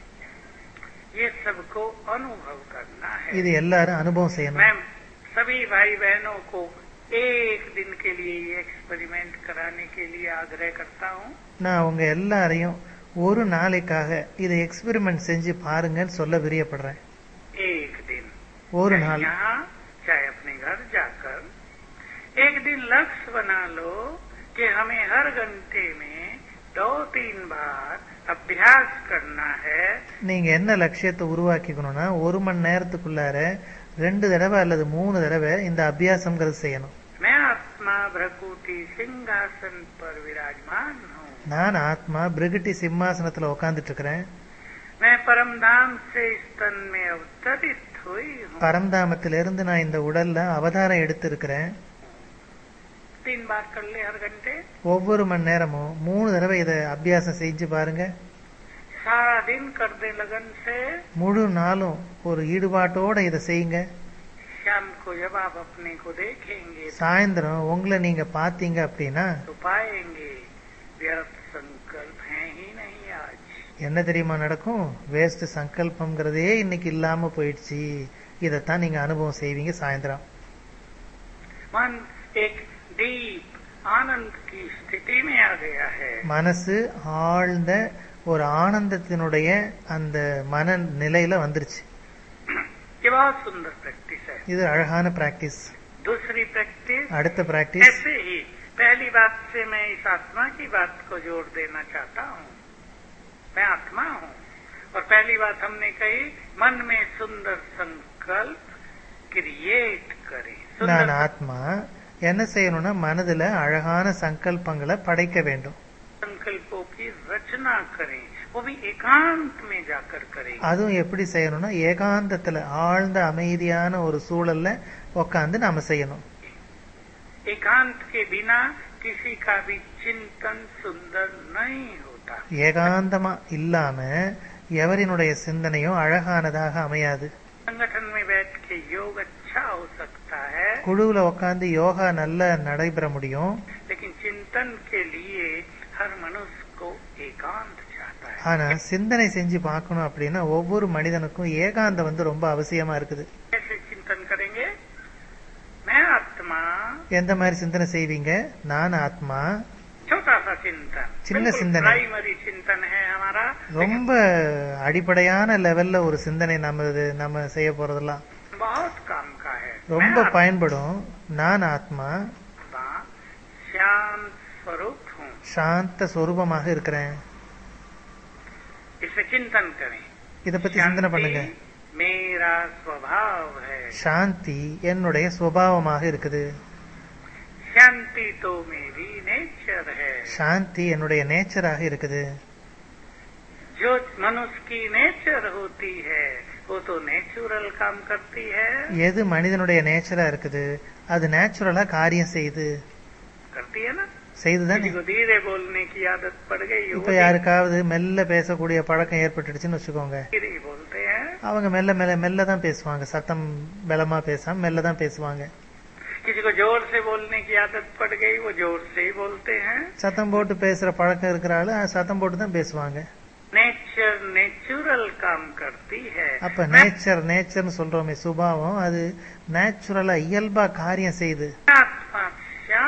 ये सबको अनुभव करना है இது எல்லாரும் அனுபவம் செய்யணும் मैं सभी भाई बहनों को एक दिन के लिए ये एक्सपेरिमेंट कराने के लिए आग्रह करता हूँ நான் உங்க எல்லாரையும் ஒரு நாளைக்காக இதை எக்ஸ்பெரிமெண்ட் செஞ்சு பாருங்கன்னு சொல்ல விரியப்படுறேன் एक दिन ஒரு चाहे நாள் यहाँ चाहे अपने घर जाकर एक दिन लक्ष्य बना लो कि हमें हर घंटे में दो तीन बार अभ्यास करना है நீங்க என்ன லட்சியத்தை உருவாக்கிக்கணும்னா ஒரு மணி நேரத்துக்குள்ளார ரெண்டு தடவை அல்லது மூணு தடவை இந்த அபியாசம்ங்கிறது செய்யணும் मैं आत्मा भ्रकुटी सिंहासन पर विराजमान हूँ நான் ஆத்மா பிரிகிட்டி சிம்மாசனத்துல உட்காந்துட்டு இருக்கிறேன் मैं परम धाम से इस तन में अवतरित हुई हूँ பரந்தாமத்திலிருந்து நான் இந்த உடல்ல அவதாரம் எடுத்திருக்கிறேன் तीन बार कर ले हर घंटे ஒவ்வொரு மணி நேரமும் மூணு தடவை இதை அபியாசம் செஞ்சு பாருங்க सारा दिन कर दे लगन से முழு நாளும் ஒரு ஈடுபாட்டோட இதை செய்யுங்க शाम को जब आप अपने को देखेंगे சாயந்தரம் உங்களை நீங்க பாத்தீங்க அப்படின்னா तो पाएंगे व्यर्थ संकल्प है ही नहीं आज என்ன தெரியுமா நடக்கும் வேஸ்ட் சங்கல்பம்ங்கிறதே இன்னைக்கு இல்லாம போயிடுச்சு இதைத்தான் நீங்க அனுபவம் செய்வீங்க சாயந்தரம் मन एक डीप आनंद की स्थिति में आ गया है மனசு ஆழ்ந்த ஒரு ஆனந்தத்தினுடைய அந்த மன நிலையில வந்துருச்சு ये बहुत सुंदर प्रैक्टिस है இது अழகான பிராக்டிஸ் दूसरी प्रैक्टिस அடுத்த பிராக்டிஸ் ऐसे ही पहली बात से मैं इस आत्मा की बात को जोड़ देना चाहता हूँ मैं आत्मा हूँ और पहली बात हमने कही मन में सुंदर संकल्प क्रिएट करें நான் सुंदर ஆத்மா என்ன செய்யணும்னா மனதுல அழகான சங்கல்பங்களை படைக்க வேண்டும் संकल्पों की रचना करें वो भी एकांत में जाकर करें அதுவும் எப்படி செய்யணும்னா ஏகாந்தத்துல ஆழ்ந்த அமைதியான ஒரு சூழல்ல உட்காந்து நாம செய்யணும் एकांत के बिना किसी का भी चिंतन सुंदर नहीं होता ஏகாந்தமா இல்லாம எவரினுடைய சிந்தனையும் அழகானதாக அமையாது संगठन में बैठ के योग अच्छा हो सकता है குழுவுல உட்காந்து யோகா நல்லா நடைபெற முடியும் लेकिन चिंतन के लिए हर मनुष्य को एकांत चाहता है ஆனா சிந்தனை செஞ்சு பார்க்கணும் அப்படின்னா ஒவ்வொரு மனிதனுக்கும் ஏகாந்தம் வந்து ரொம்ப அவசியமா இருக்குது कैसे चिंतन करेंगे मैं आत्मा எந்த மாதிரி சிந்தனை செய்வீங்க நான் ஆத்மா छोटा सा चिंतन चिन्ह बिल्कुल चिंतन है। प्राइमरी चिंतन है हमारा ரொம்ப அடிப்படையான லெவல்ல ஒரு சிந்தனை நம்ம இது நம்ம செய்ய போறதெல்லாம் बहुत काम का है ரொம்ப मैं பயன்படும் நான் ஆத்மா आत्मा शांत स्वरूप हूँ சாந்த சொரூபமாக இருக்கிறேன் इसे चिंतन करें இத பத்தி சிந்தனை பண்ணுங்க शांति मेरा स्वभाव है சாந்தி என்னுடைய சுபாவமாக இருக்குது शांति तो मेरी नेचर है சாந்தி என்னுடைய நேச்சராக இருக்குது जो मनुष्य की नेचर होती है वो तो नेचुरल काम करती है எது மனிதனுடைய நேச்சரா இருக்குது அது நேச்சுரலா காரியம் செய்யுது करती है ना செய்துதானே किसी को धीरे बोलने की आदत पड़ गई वो இப்ப யாருக்காவது மெல்ல பேசக்கூடிய பழக்கம் ஏற்பட்டுடுச்சுன்னு வச்சுக்கோங்க धीरे ही बोलते हैं அவங்க மெல்ல மெல்ல மெல்ல தான் பேசுவாங்க சத்தம் பலமா பேசாம மெல்ல தான் பேசுவாங்க किसी को जोर से बोलने की आदत पड़ गई वो जोर से ही बोलते हैं சத்தம் போட்டு பேசுற பழக்கம் இருக்கிற ஆளு அஹ், சத்தம் போட்டு தான் பேசுவாங்க नेचर नेचुरल काम करती है அப்ப நேச்சர் நேச்சர்னு சொல்றோமே சுபாவம் அது நேச்சுரலா இயல்பா காரியம் செய்யுது आत्मा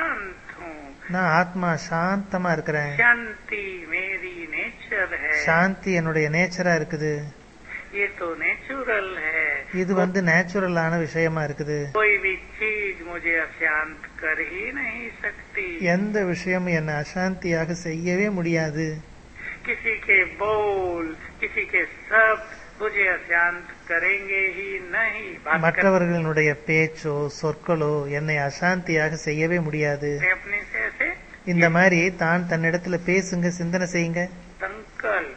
நான் ஆத்மா சாந்தமா இருக்கிறேன் शांति मेरी नेचर है சாந்தி என்னுடைய நேச்சரா இருக்குது ये तो नेचुरल है இது வந்து நேச்சுரலான விஷயமா இருக்குது कोई भी चीज मुझे अशांत कर ही नहीं सकती எந்த விஷயமும் என்னை அசாந்தியாக செய்யவே முடியாது किसी के बोल किसी के शब्द मुझे अशांत करेंगे ही नहीं बात करते மற்றவர்களுடைய பேச்சோ சொற்களோ என்னை அசாந்தியாக செய்யவே முடியாது अपने से ऐसे இந்த மாதிரி தான் தன்னிடத்துல பேசுங்க சிந்தனை செய்யுங்க संकल्प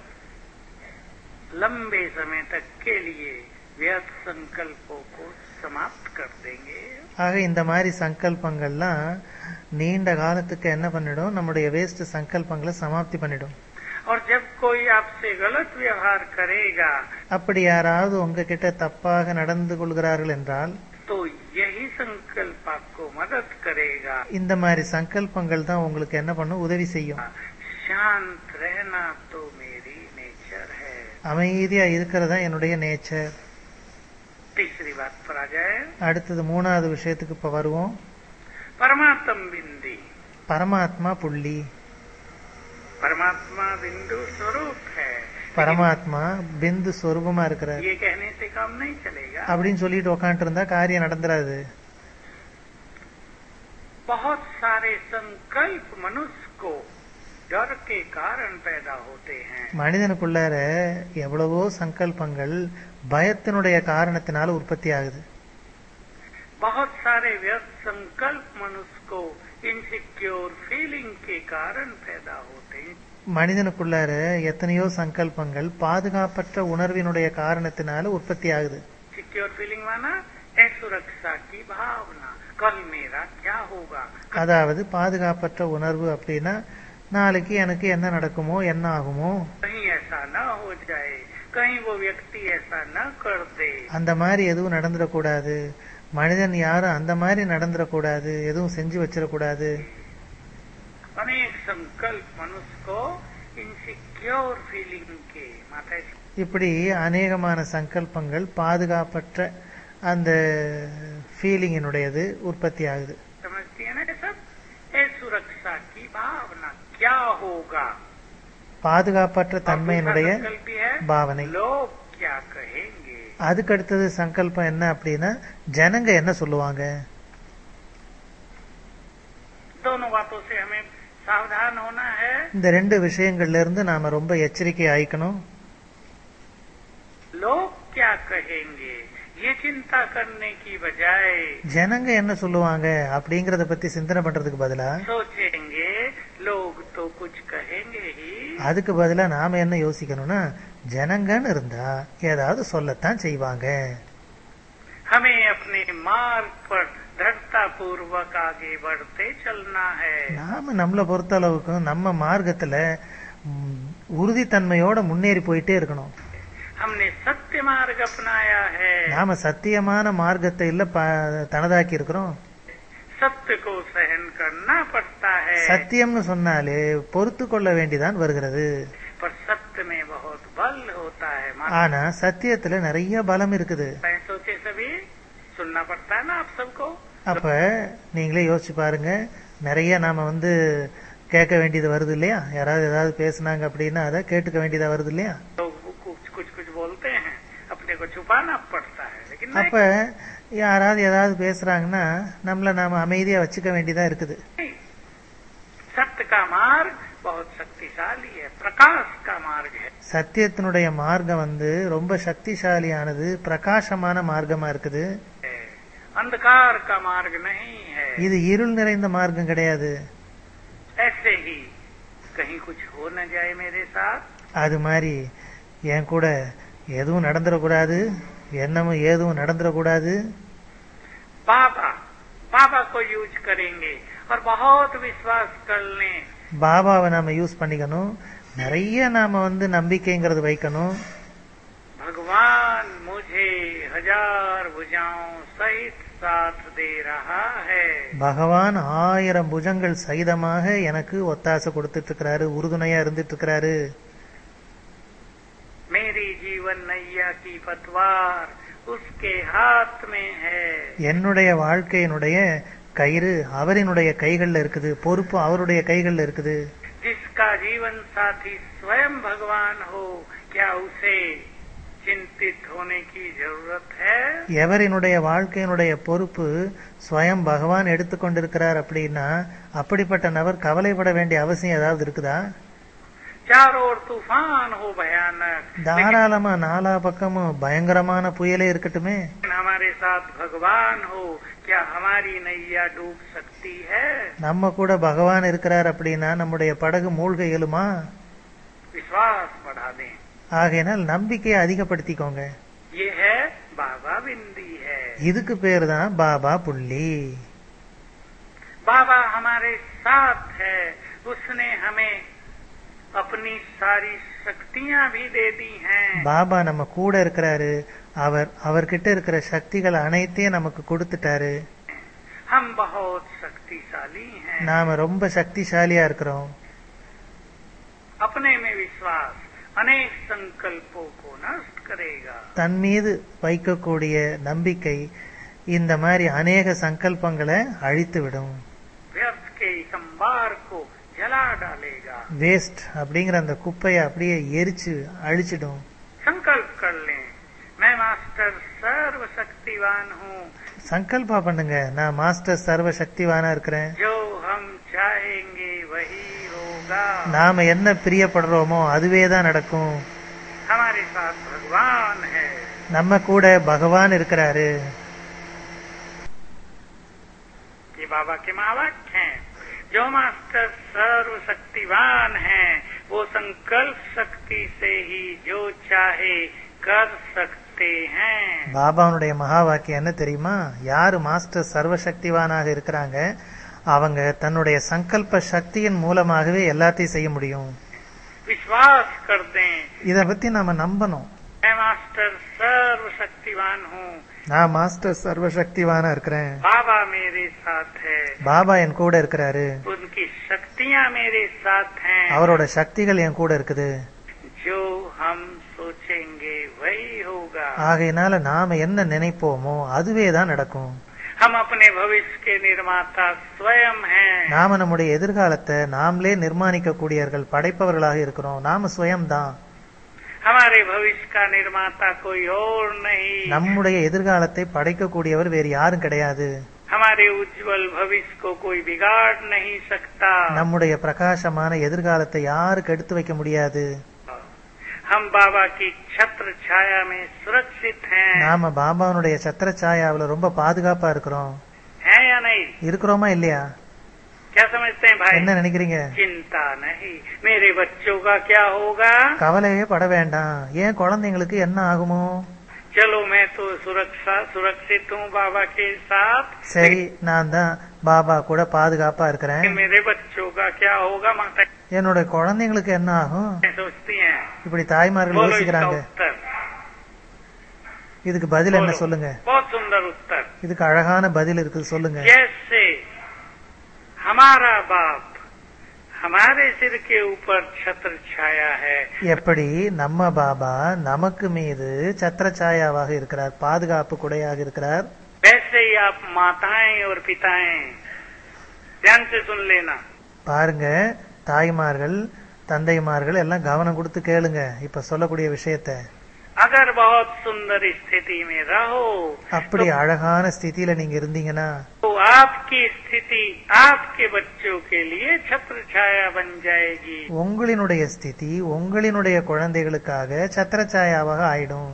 लंबे समय तक के लिए व्यर्थ संकल्पों को समाप्त कर देंगे ஆக இந்த மாதிரி சங்கல்பங்கள்லாம் நீண்ட காலத்துக்கு என்ன பண்ணிடும் நம்முடைய வேஸ்ட் சங்கல்பங்களை சமாப்தி பண்ணிடும் और जब कोई आपसे गलत व्यवहार करेगा அப்படி யாராவது உங்ககிட்ட தப்பாக நடந்து கொள்கிறார்கள் என்றால் तो यही संकल्प आपको मदद करेगा இந்த மாதிரி சங்கல்பங்கள் தான் உங்களுக்கு என்ன பண்ணும் உதவி செய்யும் शांत रहना तो मेरी नेचर है அமைதியா இருக்கிறதா என்னுடைய நேச்சர் तीसरी बात पर आ जाए அடுத்தது மூணாவது விஷயத்துக்கு இப்ப வருவோம் परमात्म बिंदी பரமாத்மா புள்ளி परमात्मा बिंदु स्वरूप है பரமாத்மா பிந்து சொரூபமா இருக்கிறார் ये कहने से काम नहीं चलेगा அப்படின்னு சொல்லிட்டு உக்காந்துட்டு இருந்தா காரியம் நடந்துராது बहुत सारे संकल्प मनुष्य को डर के कारण पैदा होते हैं மனிதனுக்குள்ளார எவ்வளவோ சங்கல்பங்கள் பயத்தினுடைய காரணத்தினால உற்பத்தி ஆகுது बहुत सारे व्यर्थ संकल्प मनुष्य को इनसिक्योर फीलिंग के कारण पैदा होते हैं மனிதனுக்குள்ளார எத்தனையோ சங்கல்பங்கள் பாதுகாப்பற்ற உணர்வினுடைய காரணத்தினால உற்பத்தி ஆகுது सिक्योर फीलिंग माना असुरक्षा की भावना कल मेरा क्या होगा அதாவது பாதுகாப்பற்ற உணர்வு அப்படின்னா நாளைக்கு எனக்கு என்ன நடக்குமோ என்ன ஆகுமோ कहीं ऐसा न हो जाए कहीं वो व्यक्ति ऐसा न कर दे அந்த மாதிரி எதுவும் நடந்துடக்கூடாது மனிதன் யாரும் அந்த மாதிரி நடந்துடக்கூடாது எதுவும் செஞ்சு வச்சிடக்கூடாது अनेक संकल्प मनुष्य को इनसिक्योर फीलिंग के माता இப்படி அநேகமான சங்கல்பங்கள் பாதுகாப்பற்ற அந்த ஃபீலிங்கினுடையது உற்பத்தி ஆகுது समझती है ना ये सब असुरक्षा की भावना क्या होगा பாதுகாப்பற்ற और தன்மையினுடைய दूसरा संकल्प भी है பாவனை लोग क्या कहेंगे அதுக்கு அடுத்தது சங்கல்பம் என்ன அப்படின்னா ஜனங்க என்ன சொல்லுவாங்க दोनों बातों से हमें सावधान होना है இந்த ரெண்டு விஷயங்கள்ல இருந்து நாம ரொம்ப எச்சரிக்கை ஆயிக்கணும் लोग क्या कहेंगे ये चिंता करने की बजाय ஜனங்க என்ன சொல்லுவாங்க அப்படிங்கறத பத்தி சிந்தனை பண்றதுக்கு பதிலா सोचेंगे लोग तो कुछ कहेंगे ही அதுக்கு பதிலா நாம என்ன யோசிக்கணும்னா ஜனங்கன்னு இருந்தா ஏதாவது சொல்லத்தான் செய்வாங்க हमें अपने मार्ग पर दृढ़ता पूर्वक आगे बढ़ते चलना है நாம நம்மளை பொறுத்த அளவுக்கு நம்ம மார்க்கத்துல ம், உறுதித்தன்மையோட முன்னேறி போயிட்டே இருக்கணும் हमने सत्य मार्ग अपनाया है நாம சத்தியமான மார்க்கத்தை இல்ல ப- தனதாக்கி இருக்கிறோம் सत्य को सहन करना पड़ता है சத்தியம்னு சொன்னாலே பொறுத்து கொள்ள வேண்டிதான் வருகிறது पर सत्य में बहुत बल होता है ஆனா சத்தியத்துல நிறைய பலம் இருக்குது मैं सोचे सभी सुनना पड़ता है ना आप सबको அப்ப நீங்களே யோசிச்சு பாருங்க நிறைய நாம வந்து கேட்க வேண்டியது வருது இல்லையா யாராவது ஏதாவது பேசுனாங்க அப்படின்னா அதை கேட்டுக்க வேண்டியதா வருது இல்லையா लोग कुछ कुछ कुछ बोलते हैं अपने को छुपाना पड़ता है लेकिन அப்ப नहीं, யாராவது ஏதாவது பேசுறாங்கன்னா நம்மள நாம அமைதியா வச்சுக்க வேண்டியதா இருக்குது सत्य का मार्ग बहुत शक्तिशाली है प्रकाश का मार्ग है சத்தியத்தினுடைய மார்க்கம் வந்து ரொம்ப சக்திசாலியானது பிரகாசமான மார்க்கமா இருக்குது अंधकार का मार्ग नहीं है இது இருள் நிறைந்த மார்க்கம் கிடையாது ऐसे ही कहीं कुछ हो न जाए मेरे साथ அது மாதிரி என் கூட எதுவும் நடந்துடக்கூடாது என்னமும் ஏதும் நடந்துடக்கூடாது बाबा बाबा को यूज करेंगे और बहुत विश्वास कर लें பாபாவை நாம யூஸ் பண்ணிக்கணும் நிறைய நாம வந்து நம்பிக்கைங்கிறது வைக்கணும் भगवान मुझे हजार भुजाओं सहित साथ दे रहा है பகவான் ஆயிரம் புஜங்கள் சகிதமாக எனக்கு ஒத்தாசை கொடுத்துட்டு இருக்கிறாரு உறுதுணையா இருந்துட்டு இருக்கிறாரு मेरी जीवन नैया की पतवार उसके हाथ में है என்னுடைய வாழ்க்கையினுடைய கயிறு அவரினுடைய கைகள்ல இருக்குது பொறுப்பு அவருடைய கைகள்ல இருக்குது जिसका जीवन साथी स्वयं भगवान हो क्या उसे चिंतित होने की जरूरत है எவரினுடைய வாழ்க்கையினுடைய பொறுப்பு ஸ்வயம் பகவான் எடுத்துக்கொண்டிருக்கிறார் அப்படின்னா அப்படிப்பட்ட நபர் கவலைப்பட வேண்டிய அவசியம் ஏதாவது இருக்குதா चारों ओर तूफान हो भयानक தாராளமா நாலா பக்கமும் பயங்கரமான புயலே இருக்கட்டுமே लेकिन हमारे साथ भगवान हो क्या हमारी नैया डूब सकती है நம்ம கூட பகவான் இருக்கிறார் அப்படின்னா நம்முடைய படகு மூழ்க இயலுமா विश्वास बढ़ा दें ஆகையினால் நம்பிக்கையை அதிகப்படுத்திக்கோங்க ये है बाबा बिंदी है இதுக்கு பேர் தான் பாபா புள்ளி बाबा हमारे साथ है उसने हमें अपनी सारी शक्तियां भी दे दी हैं பாபா நம்ம கூட இருக்கிறாரு அவர் அவர்கிட்ட இருக்கிற சக்திகள் அனைத்தையும் நமக்கு கொடுத்துட்டாரு हम बहुत शक्तिशाली हैं நாம ரொம்ப சக்திசாலியா இருக்கிறோம் अपने में विश्वास अनेक संकल्पों को नष्ट करेगा தன் மீது வைக்கக்கூடிய நம்பிக்கை இந்த மாதிரி அநேக சங்கல்பங்களை அழித்து விடும் व्यर्थ के इस अंबार को जला डालेगा வேஸ்ட் அப்படிங்கிற அந்த குப்பையை அப்படியே எரிச்சு அழிச்சிடும் संकल्प कर लें मैं मास्टर सर्व शक्तिवान हूँ சங்கல்பா பண்ணுங்க நான் மாஸ்டர் சர்வ சக்திவானா இருக்கிறேன் जो हम चाहेंगे वही होगा நாம என்ன பிரியப்படுறோமோ அதுவே தான் நடக்கும் हमारे साथ भगवान है நம்ம கூட பகவான் இருக்கிறாரு ये बाबा के महावाक्य हैं जो मास्टर सर्व शक्तिवान है वो संकल्प शक्ति से ही जो चाहे कर सकते हैं பாபாவுடைய மகா வாக்கியம் என்ன தெரியுமா யாரு மாஸ்டர் சர்வசக்திவானாக இருக்கிறாங்க அவங்க தன்னுடைய சங்கல்ப சக்தியின் மூலமாகவே எல்லாத்தையும் செய்ய முடியும் विश्वास कर दें இத பத்தி நாம நம்பணும் मैं मास्टर सर्व शक्तिवान हूँ நான் மாஸ்டர் சர்வசக்திவானா இருக்கிறேன் बाबा मेरे साथ है பாபா என் கூட இருக்கிறாரு उनकी शक्तियाँ मेरे साथ हैं அவரோட சக்திகள் என் கூட இருக்குது जो हम सोचेंगे वही होगा ஆகையினால நாம என்ன நினைப்போமோ அதுவே தான் நடக்கும் हम अपने भविष्य के निर्माता स्वयं हैं நாம நம்முடைய எதிர்காலத்தை நாமளே நிர்மாணிக்க கூடியவர்கள் படைப்பவர்களாக இருக்கிறோம் நாம சுயம் தான் हमारे भविष्य का निर्माता कोई और नहीं நம்முடைய எதிர்காலத்தை படைக்கக்கூடியவர் வேறு யாரும் கிடையாது हमारे उज्जवल भविष्य को कोई बिगाड़ नहीं सकता நம்முடைய பிரகாசமான எதிர்காலத்தை யாருக்கு எடுத்து வைக்க முடியாது हम बाबा की छत्र छाया में सुरक्षित हैं நாம பாபாவுடைய சத்திர சாயாவுல ரொம்ப பாதுகாப்பா இருக்கிறோம் हैं या नहीं இருக்கிறோமா இல்லையா क्या समझते हैं भाई என்ன நினைக்கிறீங்க चिंता नहीं मेरे बच्चों का क्या होगा கவலையே பட வேண்டாம் ஏன் குழந்தைங்களுக்கு என்ன ஆகுமோ चलो मैं तो सुरक्षा सुरक्षित हूँ बाबा के साथ சரி நான் தான் பாபா கூட பாதுகாப்பா இருக்கிறேன் लेकिन मेरे बच्चों का क्या होगा माता என்னோட குழந்தைங்களுக்கு என்ன ஆகும் सोचती हैं இப்படி தாய்மார்கள் बोलो इसका யோசிக்கிறாங்க उत्तर இதுக்கு பதில் என்ன बोलो। சொல்லுங்க बहुत सुंदर उत्तर இதுக்கு அழகான பதில் இருக்குது சொல்லுங்க जैसे हमारा बाप हमारे सिर के ऊपर छत्र छाया है எப்படி நம்ம பாபா நமக்கு மீது சத்திர சாயாவாக இருக்கிறார் பாதுகாப்பு குடையாக இருக்கிறார் वैसे ही आप माताएं और पिताएं ध्यान से सुन लेना பாருங்க தாய்மார்கள் தந்தைமார்கள் எல்லாம் கவனம் கொடுத்து கேளுங்க இப்ப சொல்லக்கூடிய விஷயத்த अगर बहुत सुंदर स्थिति में रहो அப்படி அழகான ஸ்திதியில நீங்க இருந்தீங்கன்னா तो आपकी स्थिति आपके बच्चों के लिए छत्र छाया बन जाएगी உங்களினுடைய ஸ்திதி உங்களினுடைய குழந்தைகளுக்காக சத்திர சாயாவாக ஆயிடும்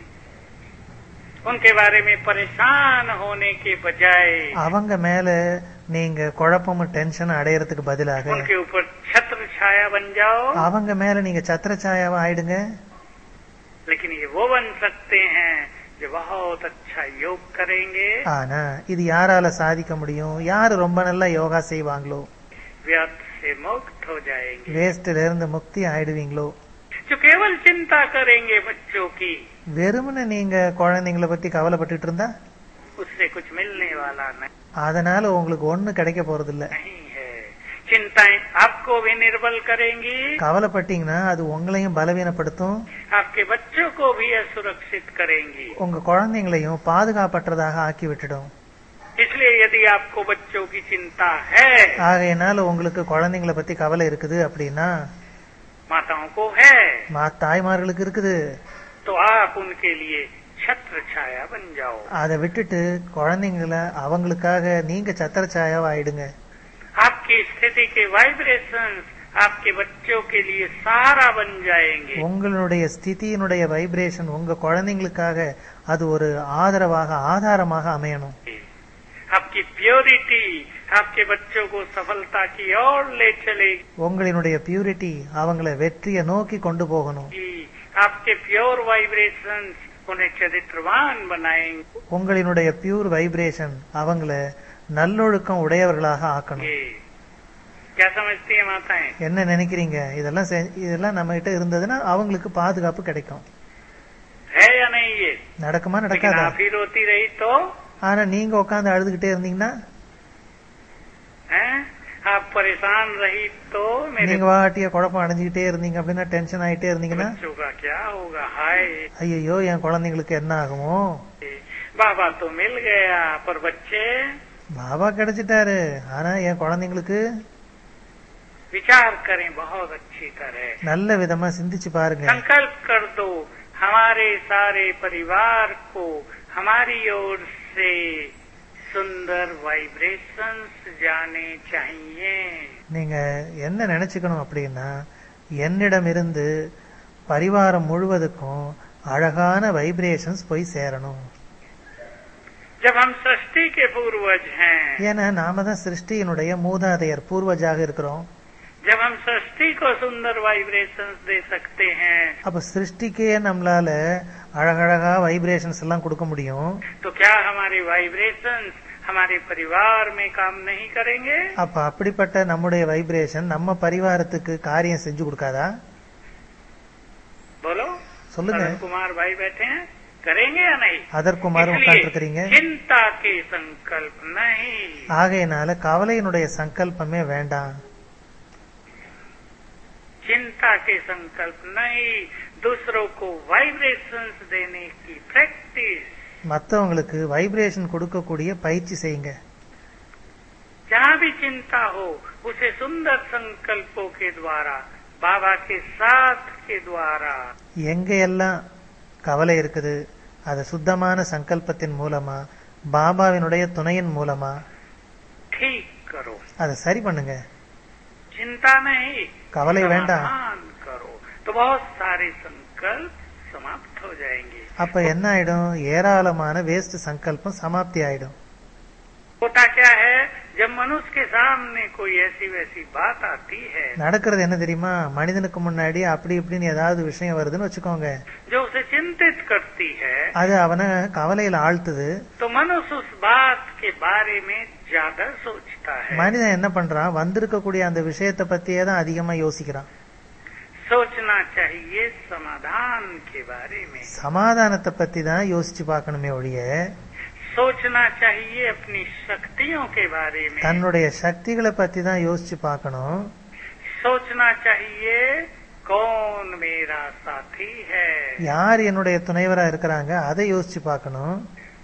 उनके बारे में परेशान होने के बजाय அவங்க மேல நீங்க குழப்பமும் டென்ஷன் அடையறதுக்கு பதிலாக उनके ऊपर छत्र छाया बन जाओ அவங்க மேல நீங்க சத்திர சாயாவா ஆயிடுங்க लेकिन ये वो बन सकते हैं जो बहुत अच्छा योग करेंगे ஆனா இது யாரால சாதிக்க முடியும் யாரு ரொம்ப நல்லா யோகா செய்வாங்களோ व्यर्थ से मुक्त हो जाएंगे வேஸ்ட்ல இருந்து முக்தி ஆயிடுவீங்களோ जो केवल चिंता करेंगे बच्चों की வெறுமனே நீங்க குழந்தைங்கள பத்தி கவலைப்பட்டுட்டு இருந்தா उससे कुछ मिलने वाला அதனால உங்களுக்கு ஒண்ணு கிடைக்க போறது இல்ல नहीं है चिंताएं आपको भी निर्बल करेंगी கவலைப்பட்டீங்கன்னா அது உங்களையும் பலவீனப்படுத்தும் आपके बच्चों को भी असुरक्षित करेंगी உங்க குழந்தைங்களையும் பாதுகாப்பற்றதாக ஆக்கி விட்டுடும் इसलिए यदि आपको बच्चों की चिंता है ஆகையினால உங்களுக்கு குழந்தைங்களை பத்தி கவலை இருக்குது அப்படின்னா माताओं को है மா தாய்மார்களுக்கு இருக்குது तो आप उनके लिए छत्र छाया बन जाओ அதை விட்டுட்டு குழந்தைங்கள அவங்களுக்காக நீங்க சத்திரச்சாயாவா ஆயிடுங்க आपकी स्थिति के वाइब्रेशंस आपके बच्चों के लिए सहारा बन जाएंगे உங்களுடைய ஸ்திதியினுடைய வைப்ரேஷன் உங்க குழந்தைங்களுக்காக அது ஒரு ஆதரவாக ஆதாரமாக அமையணும் आपकी प्योरिटी आपके बच्चों को सफलता की ओर ले चलेगी உங்களினுடைய பியூரிட்டி அவங்கள வெற்றியை நோக்கி கொண்டு போகணும் आपके प्योर वाइब्रेशंस उन्हें चरित्रवान बनाएंगे உங்களினுடைய பியூர் வைப்ரேஷன் அவங்கள நல்லொழுக்கம் உடையவர்களாக ஆக்கணும் क्या समझती है माताएं என்ன நினைக்கிறீங்க இதெல்லாம் செ- இதெல்லாம் நம்ம கிட்ட இருந்ததுன்னா அவங்களுக்கு பாதுகாப்பு கிடைக்கும் है या नहीं ये நடக்குமா लेकिन நடக்காதா आप ही रोती रही तो ஆனா நீங்க உட்காந்து அழுதுகிட்டே இருந்தீங்கன்னா हैं आप परेशान रही तो मेरे நீங்க வாட்டிய குழப்பம் அடைஞ்சுக்கிட்டே இருந்தீங்க அப்படின்னா டென்ஷன் ஆயிட்டே இருந்தீங்கன்னா बच्चों का क्या होगा हाय ஐயோ என் குழந்தைங்களுக்கு என்ன ஆகுமோ बाबा तो मिल गया पर बच्चे பாபா கிடைச்சிட்டாரு ஆனா என் குழந்தைங்களுக்கு विचार करें बहुत अच्छी तरह நல்ல விதமா சிந்திச்சு பாருங்க संकल्प कर दो हमारे सारे परिवार को हमारी ओर से सुंदर वाइब्रेशंस जाने चाहिए நீங்க என்ன நினைச்சுக்கணும் அப்படின்னா என்னிடம் இருந்து பரிவாரம் முழுவதுக்கும் அழகான வைப்ரேஷன்ஸ் போய் சேரணும் जब हम सृष्टि के पूर्वज हैं ஏன்னா நாம தான் சிருஷ்டியினுடைய மூதாதையர் பூர்வஜாக இருக்கிறோம் जब हम सृष्टि को सुंदर वाइब्रेशंस दे सकते हैं அப்ப சிருஷ்டிக்கே நம்மளால அழகழகா வைப்ரேஷன்ஸ் எல்லாம் கொடுக்க முடியும் तो क्या हमारे वाइब्रेशंस हमारे परिवार में काम नहीं करेंगे அப்ப அப்படிப்பட்ட நம்முடைய வைப்ரேஷன் நம்ம பரிவாரத்துக்கு காரியம் செஞ்சு கொடுக்காதா बोलो சொல்லுங்க सनत कुमार भाई बैठे हैं करेंगे या नहीं அதற்குமாரும் உட்கார்ந்து இருக்கிறீங்க चिंता के संकल्प नहीं ஆகையினால கவலையினுடைய சங்கல்பமே வேண்டாம் चिंता के संकल्प नहीं दूसरों को वाइब्रेशंस देने की प्रैक्टिस மத்தவங்களுக்கு வைப்ரேஷன் கொடுக்கக்கூடிய பயிற்சி செய்யுங்க जहाँ भी चिंता हो उसे सुंदर संकल्पों के द्वारा बाबा के साथ के द्वारा எங்க எல்லாம் கவலை இருக்குது அது சுத்தமான சங்கல்பத்தின் மூலமா பாபாவினுடைய துணையின் மூலமா ठीक करो அதை சரி பண்ணுங்க चिंता नहीं கவலை வேண்டாம் समाधान करो तो बहुत सारे संकल्प समाप्त हो जाएंगे அப்ப என்ன ஆயிடும் ஏராளமான வேஸ்ட் சங்கல்பம் சமாப்தி ஆயிடும் होता क्या है जब मनुष्य के सामने कोई ऐसी वैसी बात आती है நடக்கிறது என்ன தெரியுமா மனிதனுக்கு முன்னாடி அப்படி இப்படின்னு ஏதாவது விஷயம் வருதுன்னு வச்சுக்கோங்க जो उसे चिंतित करती है அது அவனை கவலையில ஆழ்த்துது तो मनुष्य उस बात के बारे में ज्यादा सोचता है மனிதன் என்ன பண்றான் வந்திருக்கக்கூடிய அந்த விஷயத்தை பத்தியே தான் அதிகமா யோசிக்கிறான் सोचना चाहिए समाधान के बारे में சமாதானத்தை பத்தி தான் யோசிச்சு பார்க்கணுமே ஒழிய सोचना चाहिए अपनी शक्तियों के बारे में தன்னுடைய சக்திகளை பத்தி தான் யோசிச்சு பார்க்கணும் सोचना चाहिए कौन मेरा साथी है யார் என்னுடைய துணைவரா இருக்கிறாங்க அதை யோசிச்சு பார்க்கணும்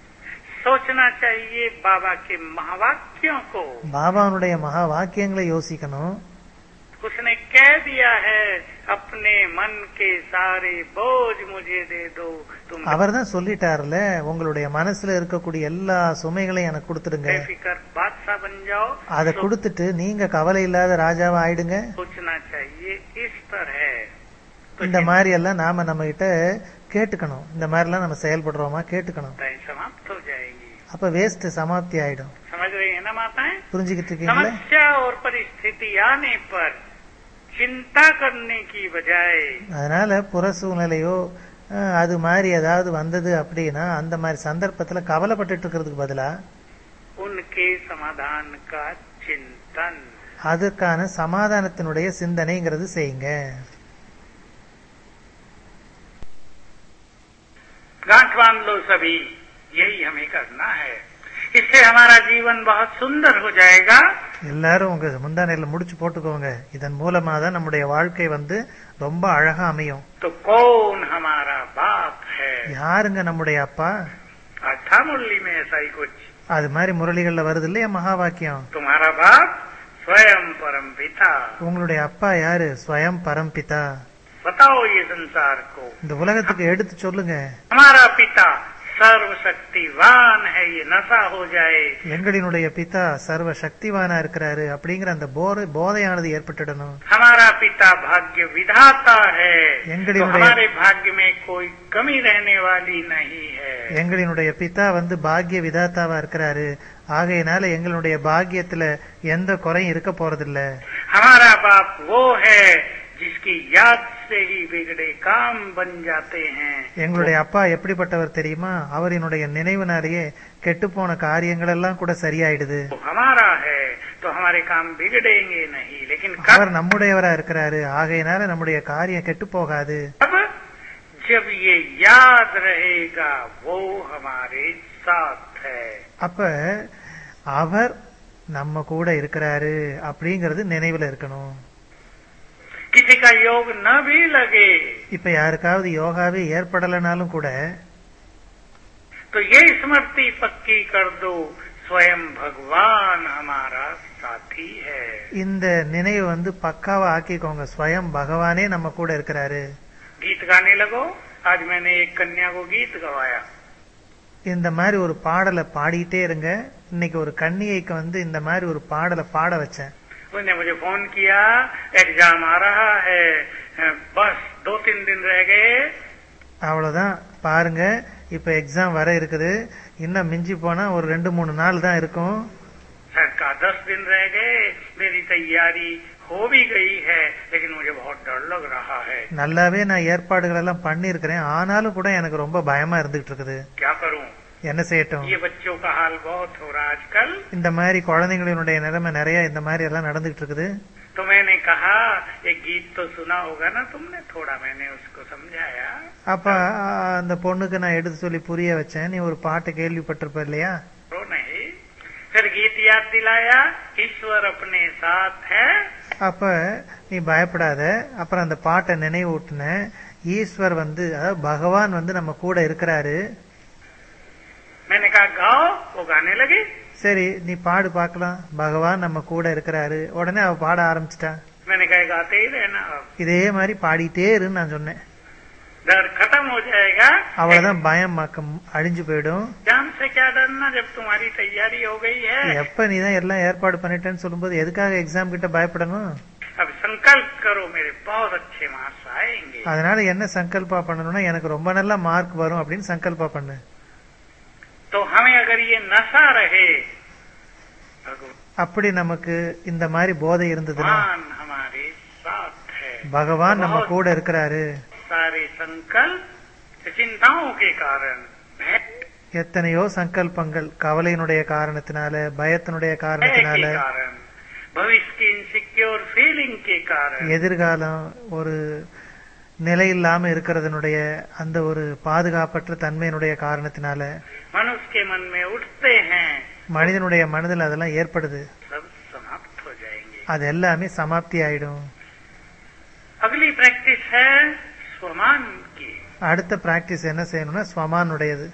सोचना चाहिए बाबा के महावाक्यों को பாபாவுடைய மகா வாக்கியங்களை யோசிக்கணும் उसने कह दिया है अपने मन के सारे बोझ मुझे दे दो तुम அவர் தான் சொல்லிட்டார்ல உங்களுடைய மனசுல இருக்கக்கூடிய எல்லா சுமைகளையும் எனக்கு கொடுத்துடுங்க बेफिक्र बादशाह बन जाओ அதை तो கொடுத்துட்டு நீங்க கவலை இல்லாத ராஜாவா ஆயிடுங்க सोचना चाहिए इस तरह तो இந்த மாதிரி எல்லாம் நாம நம்ம கிட்ட கேட்டுக்கணும் இந்த மாதிரி எல்லாம் நம்ம செயல்படுறோமா கேட்டுக்கணும் चिंताएं समाप्त हो जाएगी அப்ப வேஸ்ட் சமாப்தி ஆயிடும் समझ रही है ना माताएं புரிஞ்சுக்கிட்டு இருக்கீங்களா समस्या और परिस्थिति आने पर चिंता करने की बजाय அதனால புற சூழ்நிலையோ அஹ், அது மாதிரி ஏதாவது வந்தது அப்படின்னா அந்த மாதிரி சந்தர்ப்பத்துல கவலைப்பட்டுட்டு இருக்கிறதுக்கு பதிலா उनके समाधान का चिंतन அதுக்கான சமாதானத்தினுடைய சிந்தனைங்கிறது செய்யுங்க गांठ बांध लो सभी यही हमें करना है इससे हमारा जीवन बहुत सुंदर हो जाएगा எல்லாரும் உங்க முந்தானையில முடிச்சு போட்டுக்கோங்க இதன் மூலமா தான் நம்முடைய வாழ்க்கை வந்து ரொம்ப அழகா அமையும் तो कौन हमारा बाप है யாருங்க நம்முடைய அப்பா आज था मुरली में ऐसा ही कुछ அது மாதிரி முரளிகள்ல வருது இல்லையா மகா வாக்கியம் तुम्हारा बाप स्वयं परम पिता உங்களுடைய அப்பா யாரு ஸ்வயம் பரம்பிதா बताओ ये संसार को இந்த உலகத்துக்கு எடுத்து சொல்லுங்க हमारा पिता सर्वशक्तिवान है ये नशा हो जाए எங்களினுடைய பிதா சர்வ சக்திவானா இருக்கிறாரு அப்படிங்கிற அந்த போதை போதையானது ஏற்பட்டுடணும் हमारा पिता भाग्य विधाता है எங்களினுடைய- तो हमारे भाग्य में कोई कमी रहने वाली नहीं है எங்களினுடைய பிதா வந்து பாக்கிய விதாத்தாவா இருக்கிறாரு ஆகையினால எங்களுடைய பாக்கியத்துல எந்த குறையும் இருக்க போறதில்ல हमारा बाप वो है जिसकी याद से ही बिगड़े काम बन जाते हैं எங்களுடைய அப்பா எப்படிப்பட்டவர் தெரியுமா அவரினுடைய நினைவுனாலேயே கெட்டுப்போன காரியங்கள் எல்லாம் கூட சரியாயிடுது वो हमारा है तो हमारे काम बिगड़ेंगे नहीं लेकिन அவர் कब நம்முடையவரா இருக்கிறாரு ஆகையினால நம்முடைய காரியம் கெட்டு போகாது अब जब ये याद रहेगा वो हमारे साथ है அப்ப அவர் நம்ம கூட இருக்கிறாரு அப்படிங்கறது நினைவுல இருக்கணும் किसी का योग न भी लगे இப்ப யாருக்காவது யோகாவே ஏற்படலைனாலும் கூட तो ये स्मृति पक्की कर दो स्वयं भगवान हमारा साथी है இந்த நினைவு வந்து பக்காவா ஆக்கிக்கோங்க ஸ்வயம் பகவானே நம்ம கூட இருக்கிறாரு गीत गाने लगो आज मैंने एक कन्या को गीत गवाया இந்த மாதிரி ஒரு பாடலை பாடிட்டே இருங்க இன்னைக்கு ஒரு கன்னிகைக்கு வந்து இந்த மாதிரி ஒரு பாடலை பாட வச்சேன் उसने मुझे फोन किया एग्जाम आ रहा है बस दो तीन दिन रह गए அவ்வளவுதான் பாருங்க இப்ப எக்ஸாம் வர இருக்குது இன்னும் மிஞ்சி போனா ஒரு ரெண்டு மூணு நாள் தான் இருக்கும் सर का दस दिन रह गए मेरी तैयारी हो भी गई है लेकिन मुझे बहुत डर लग रहा है நல்லாவே நான் ஏற்பாடுகள் எல்லாம் பண்ணியிருக்கிறேன் ஆனாலும் கூட எனக்கு ரொம்ப பயமா இருந்துகிட்டு இருக்குது क्या करूं என்ன செய்யட்டும் ये बच्चों का हाल बहुत हो रहा है आजकल இந்த மாதிரி குழந்தைங்களினுடைய நிலைமை நிறைய இந்த மாதிரி எல்லாம் நடந்துகிட்டு இருக்குது तो मैंने कहा एक गीत तो सुना होगा ना तुमने थोड़ा मैंने उसको समझाया அப்ப ஆ, அந்த பொண்ணுக்கு நான் எடுத்து சொல்லி புரிய வச்சேன் நீ ஒரு பாட்டு கேள்விப்பட்டிருப்ப இல்லையா तो नहीं फिर गीत याद दिलाया ईश्वर अपने साथ है அப்ப நீ பயப்படாத அப்புறம் அந்த பாட்டை நினைவூட்டின ஈஸ்வர் வந்து அதாவது பகவான் வந்து நம்ம கூட இருக்கிறாரு मैंने कहा गाओ वो गाने लगे சரி நீ பாடு பார்க்கலாம் பகவான் நம்ம கூட இருக்கிறாரு உடனே அவ பாட ஆரம்பிச்சிட்டா मैंने कहा गाते ही रहना अब இதே மாதிரி பாடிட்டே இருன்னு நான் சொன்னேன் डर खत्म हो जाएगा அவ்வளவுதான் பயம் மக்கம் அழிஞ்சு போயிடும் एग्जाम से क्या डरना जब तुम्हारी तैयारी हो गई है எப்ப நீ தான் எல்லாம் ஏற்பாடு பண்ணிட்டேன்னு சொல்லும்போது எதுக்காக எக்ஸாம் கிட்ட பயப்படணும் अब संकल्प करो मेरे बहुत अच्छे मार्क्स आएंगे அதனால என்ன சங்கல்பா பண்ணணும்னா எனக்கு ரொம்ப நல்ல மார்க் வரும் அப்படின்னு சங்கல்பா பண்ணு तो हमें अगर ये नशा रहे அப்படி நமக்கு இந்த மாதிரி போதை இருந்ததுன்னா भगवान हमारे साथ है பகவான் நம்ம கூட இருக்கிறாரு सारे संकल्प चिंताओं के कारण भय எத்தனையோ சங்கல்பங்கள் கவலையினுடைய காரணத்தினால பயத்தினுடைய के காரணத்தினால कारण भविष्य की इनसिक्योर फीलिंग के कारण எதிர்காலம் ஒரு நிலை இல்லாம இருக்கிறதுனுடைய அந்த ஒரு பாதுகாப்பற்ற தன்மையினுடைய காரணத்தினால मनुष्य के मन में उठते हैं மனிதனுடைய மனதில் அதெல்லாம் ஏற்படுது सब समाप्त हो जाएंगे அது எல்லாமே சமாப்தி ஆயிடும் अगली प्रैक्टिस है स्वमान की அடுத்த பிராக்டிஸ் என்ன செய்யணும்னா ஸ்வமானுடையது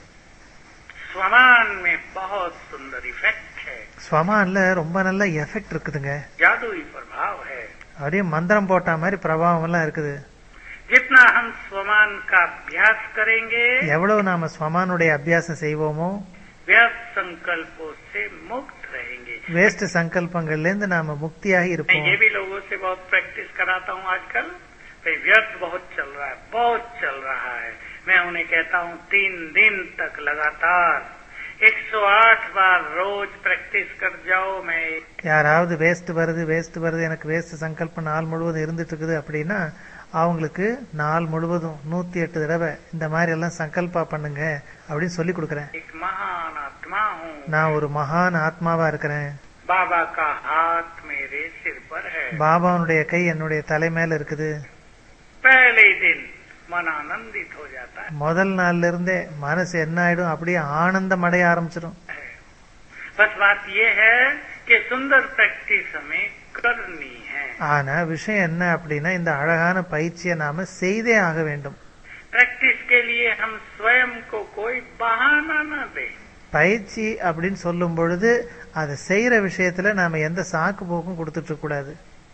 स्वमान में बहुत सुंदर इफेक्ट है ஸ்வமான்ல ரொம்ப நல்ல எஃபெக்ட் இருக்குதுங்க जादुई प्रभाव है அப்படியே மந்திரம் போட்ட மாதிரி பிரபாவம் எல்லாம் இருக்குது जितना हम स्वमान का अभ्यास करेंगे எவ்வளவு நாம ஸ்வமானுடைய அபியாசம் செய்வோமோ व्यर्थ संकल्पों से मुक्त रहेंगे வேஸ்ட் சங்கல்பங்கள்ல இருந்து நாம முக்தியாகி मैं இருப்போம் ये भी लोगों से बहुत प्रैक्टिस कराता हूँ आजकल भाई व्यर्थ बहुत चल रहा है बहुत चल रहा है मैं उन्हें कहता हूँ तीन दिन तक लगातार 108 बार रोज प्रैक्टिस कर जाओ मैं யாராவது வேஸ்ட் வருது வேஸ்ட் வருது எனக்கு வேஸ்ட் சங்கல்பம் நாள் முழுவதும் இருந்துட்டு இருக்குது அப்படின்னா அவங்களுக்கு நாள் முழுவதும் நூத்தி எட்டு தடவை இந்த மாதிரி எல்லாம் சங்கல்பா பண்ணுங்க அப்படின்னு சொல்லி கொடுக்கறேன் एक महान आत्मा हूँ நான் ஒரு மகான் ஆத்மாவா இருக்கிறேன் बाबा का हाथ मेरे सिर पर है பாபாவுடைய கை என்னுடைய தலை மேல இருக்குது पहले ही दिन मन आनंदित हो जाता முதல் நாள்ல இருந்தே மனசு என்ன ஆயிடும் அப்படியே ஆனந்தம் அடைய ஆரம்பிச்சிடும் है बस बात ये है कि सुंदर प्रैक्टिस हमें करनी है ஆனா விஷயம் என்ன அப்படின்னா இந்த அழகான பயிற்சியை நாம செய்தே ஆக வேண்டும் प्रैक्टिस के लिए हम स्वयं को कोई बहाना न दें பயிற்சி அப்படின்னு சொல்லும் பொழுது அதை செய்யற விஷயத்துல நாம எந்த சாக்கு போக்கும் கொடுத்துட்டு இருக்க கூடாது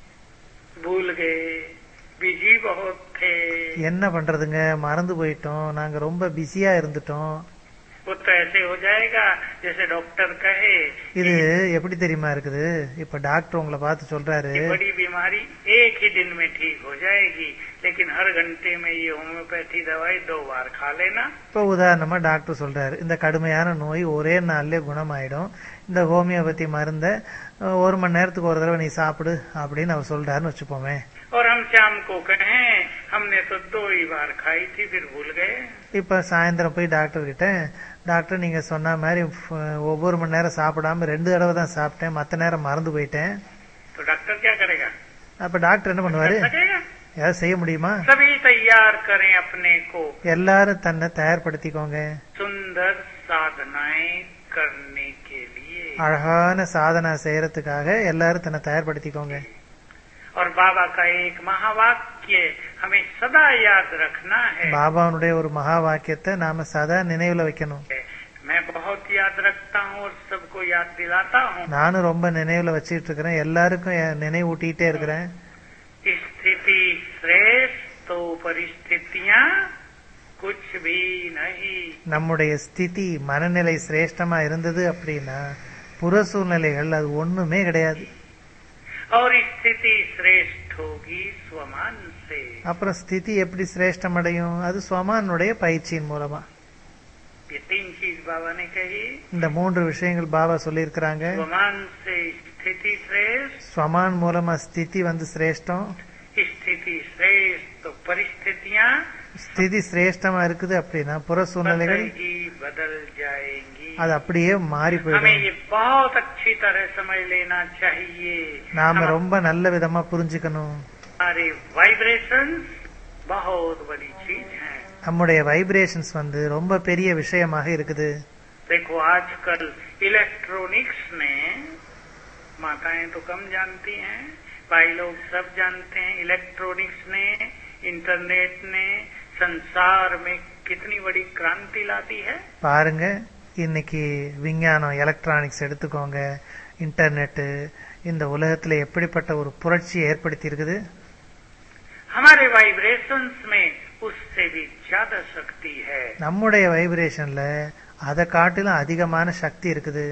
भूल गए बिजी बहुत थे என்ன பண்றதுங்க மறந்து போயிட்டோம் நாங்க ரொம்ப பிஸியா இருந்துட்டோம் वो तो ऐसे हो जाएगा जैसे डॉक्टर कहे இது எப்படி தெரியுமா இருக்குது இப்ப டாக்டர் உங்களை பார்த்து சொல்றாரு कि बड़ी बीमारी एक ही दिन में ठीक हो जाएगी लेकिन हर घंटे में ये होम्योपैथी दवाई दो बार खा लेना இப்ப உதாரணமா டாக்டர் சொல்றாரு இந்த கடுமையான நோய் ஒரே நாள்லயே குணமாயிடும் இந்த ஹோமியோபதி மருந்த அஹ், ஒரு மணி நேரத்துக்கு ஒரு தடவை நீ சாப்பிடு அப்படின்னு அவர் சொல்றாருன்னு வச்சுப்போமே और हम शाम को कहें हमने तो दो ही बार खाई थी फिर भूल गए இப்ப சாயந்தரம் போய் டாக்டர் கிட்ட டாக்டர் நீங்க சொன்ன மாதிரி ஃப- ஒவ்வொரு மணி நேரம் சாப்பிடாம ரெண்டு தடவை தான் சாப்பிட்டேன் மத்த நேரம் மறந்து போயிட்டேன் तो डॉक्टर क्या करेगा அப்ப டாக்டர் என்ன பண்ணுவாரு कर सकेगा ஏதாவது செய்ய முடியுமா सभी तैयार करें अपने को எல்லாரும் தன்னை தயார்படுத்திக்கோங்க सुंदर साधनाएं करने के लिए அழகான சாதனா செய்யறதுக்காக எல்லாரும் தன்னை தயார்படுத்திக்கோங்க और बाबा का एक महावाक्य हमें सदा याद रखना है பாபாவுடைய ஒரு மகா வாக்கியத்தை நாம சதா நினைவுல வைக்கணும் मैं बहुत याद रखता हूँ और सबको याद दिलाता हूँ நானும் ரொம்ப நினைவுல வச்சுட்டு இருக்கிறேன் எல்லாருக்கும் என் நினைவூட்டிட்டே இருக்கிறேன் स्थिति श्रेष्ठ तो परिस्थितियाँ कुछ भी नहीं நம்முடைய ஸ்திதி மனநிலை சிரேஷ்டமா இருந்தது அப்படின்னா புற சூழ்நிலைகள் அது ஒண்ணுமே கிடையாது और स्थिति श्रेष्ठ होगी स्वमान से அப்புறம் ஸ்திதி எப்படி சிரேஷ்டம் அடையும் அது ஸ்வமானுடைய பயிற்சியின் மூலமா ये तीन चीज बाबा ने कही இந்த மூன்று விஷயங்கள் பாபா சொல்லியிருக்கிறாங்க स्वमान से स्थिति श्रेष्ठ ஸ்வமான் மூலமா ஸ்திதி வந்து சிரேஷ்டம் स्थिति श्रेष्ठ तो परिस्थितियाँ ஸ்திதி சிரேஷ்டமா இருக்குது அப்படின்னா புற சூழ்நிலைகள் बदलेगी बदल जाएंगी அது அப்படியே மாறி हमें போயிடும் ये बहुत अच्छी तरह समझ लेना चाहिए நாம हम ரொம்ப நல்ல விதமா புரிஞ்சுக்கணும் हमारे वाइब्रेशन बहुत बड़ी चीज है நம்முடைய வைப்ரேஷன்ஸ் வந்து ரொம்ப பெரிய விஷயமாக இருக்குது देखो आजकल इलेक्ट्रॉनिक्स ने माताएं तो कम जानती हैं भाई लोग सब जानते हैं इलेक्ट्रॉनिक्स ने इंटरनेट ने संसार में कितनी बड़ी क्रांति ला दी है பாருங்க இன்னைக்கு விஞ்ஞானம் எலக்ட்ரானிக்ஸ் எடுத்துக்கோங்க இன்டர்நெட்டு இந்த உலகத்துல எப்படிப்பட்ட ஒரு புரட்சியை ஏற்படுத்தி இருக்குது हमारे वाइब्रेशंस में उससे भी ज्यादा शक्ति है நம்முடைய வைப்ரேஷன்ல அதை காட்டிலும் அதிகமான சக்தி இருக்குது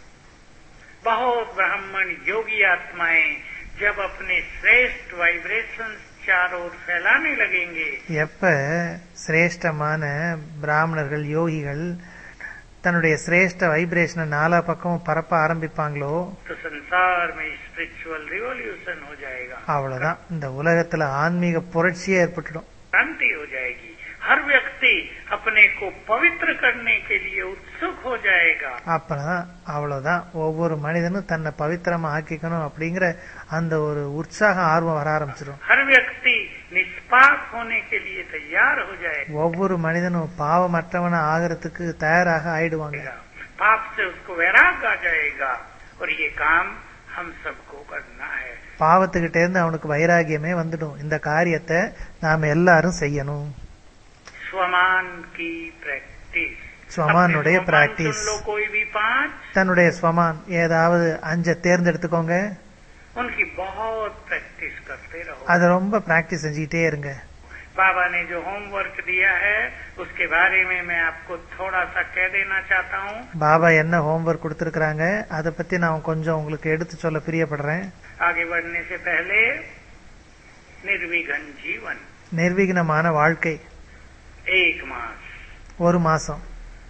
बहुत ब्राह्मण योगी आत्माएं जब अपने श्रेष्ठ वाइब्रेशंस चारों ओर फैलाने लगेंगे எப்ப சிரேஷ்டமான பிராமணர்கள் யோகிகள் தன்னுடைய சிரேஷ்ட வைப்ரேஷனை நாலா பக்கமும் பரப்ப ஆரம்பிப்பாங்களோ तो संसार में स्पिरिचुअल रिवॉल्यूशन हो जाएगा அவ்வளவுதான் இந்த உலகத்துல ஆன்மீக புரட்சியே ஏற்பட்டுடும் क्रांति हो जाएगी हर व्यक्ति अपने को पवित्र करने के लिए उत्सुक हो जाएगा அப்பதான் அவ்வளவுதான் ஒவ்வொரு மனிதனும் தன்னை பவித்திரமா ஆக்கிக்கணும் அப்படிங்கிற அந்த ஒரு உற்சாக ஆர்வம் வர ஆரம்பிச்சிடும் हर व्यक्ति निष्पाप होने के लिए तैयार हो जाएगा ஒவ்வொரு மனிதனும் பாவமற்றவனா ஆகிறதுக்கு தயாராக ஆயிடுவாங்க पाप से उसको वैराग आ जाएगा और ये काम हम सबको करना है பாவத்துக்கிட்ட இருந்து அவனுக்கு வைராகியமே வந்துடும் இந்த காரியத்தை நாம எல்லாரும் செய்யணும் स्वमान की प्रैक्टिस ஸ்வமானுடைய अपने स्वमान பிராக்டிஸ் चुन लो कोई भी पांच தன்னுடைய ஸ்வமான் ஏதாவது அஞ்ச தேர்ந்தெடுத்துக்கோங்க उनकी बहुत प्रैक्टिस करते रहो அதை ரொம்ப பிராக்டிஸ் செஞ்சுக்கிட்டே இருங்க बाबा ने जो होमवर्क दिया है उसके बारे में मैं आपको थोड़ा सा कह देना चाहता हूँ பாபா என்ன ஹோம்ஒர்க் கொடுத்திருக்கிறாங்க அதை பத்தி நான் கொஞ்சம் உங்களுக்கு எடுத்து சொல்ல பிரியப்படுறேன் आगे बढ़ने से पहले निर्विघन जीवन நிர்விঘ்னமான வாழ்க்கை एक मास ஒரு மாசம்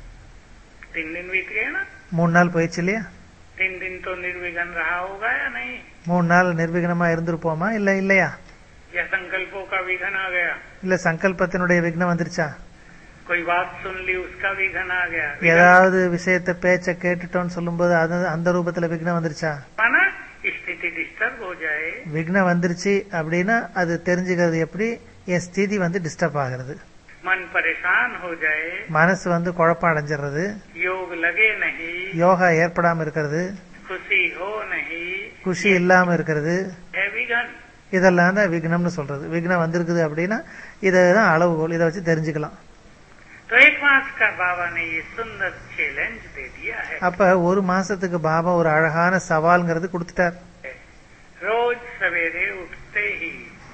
तीन दिन बीत गए ना மூணு நாள் போயிடுச்சு இல்லையா तीन दिन तो निर्विघन रहा होगा या नहीं மூணு நாள் நிர்விঘ்னமா இருந்திருப்போமா இல்ல இல்லையா या संकल्पों का विघन आ गया இல்ல சங்கல்பத்தினுடைய விக்னம் வந்துருச்சா कोई बात सुन ली उसका विघन आ गया विघन ஏதாவது விஷயத்த பேச்ச கேட்டுட்டோம்னு சொல்லும்போது அது அந்த ரூபத்துல விக்னம் வந்துருச்சா माना स्थिति डिस्टर्ब हो जाए விக்னம் வந்துருச்சு அப்படின்னா அது தெரிஞ்சுக்கிறது எப்படி என் ஸ்திதி வந்து டிஸ்டர்ப் ஆகுறது मन परेशान हो जाए மனசு வந்து குழப்பம் அடைஞ்சிடுறது योग लगे नहीं யோகா ஏற்படாம இருக்கிறது खुशी हो नहीं குஷி இல்லாம இருக்கிறது है विघन இதெல்லாம் தான் விக்னம்னு சொல்றது விக்னம் வந்திருக்குது அப்படின்னா இதுதான் அளவுகோல் இதை வச்சு தெரிஞ்சுக்கலாம் तो एक मास का बाबा ने ये सुंदर चैलेंज दे दिया है அப்ப ஒரு மாசத்துக்கு பாபா ஒரு அழகான சவால்ங்கிறது கொடுத்துட்டார் रोज सवेरे उठते ही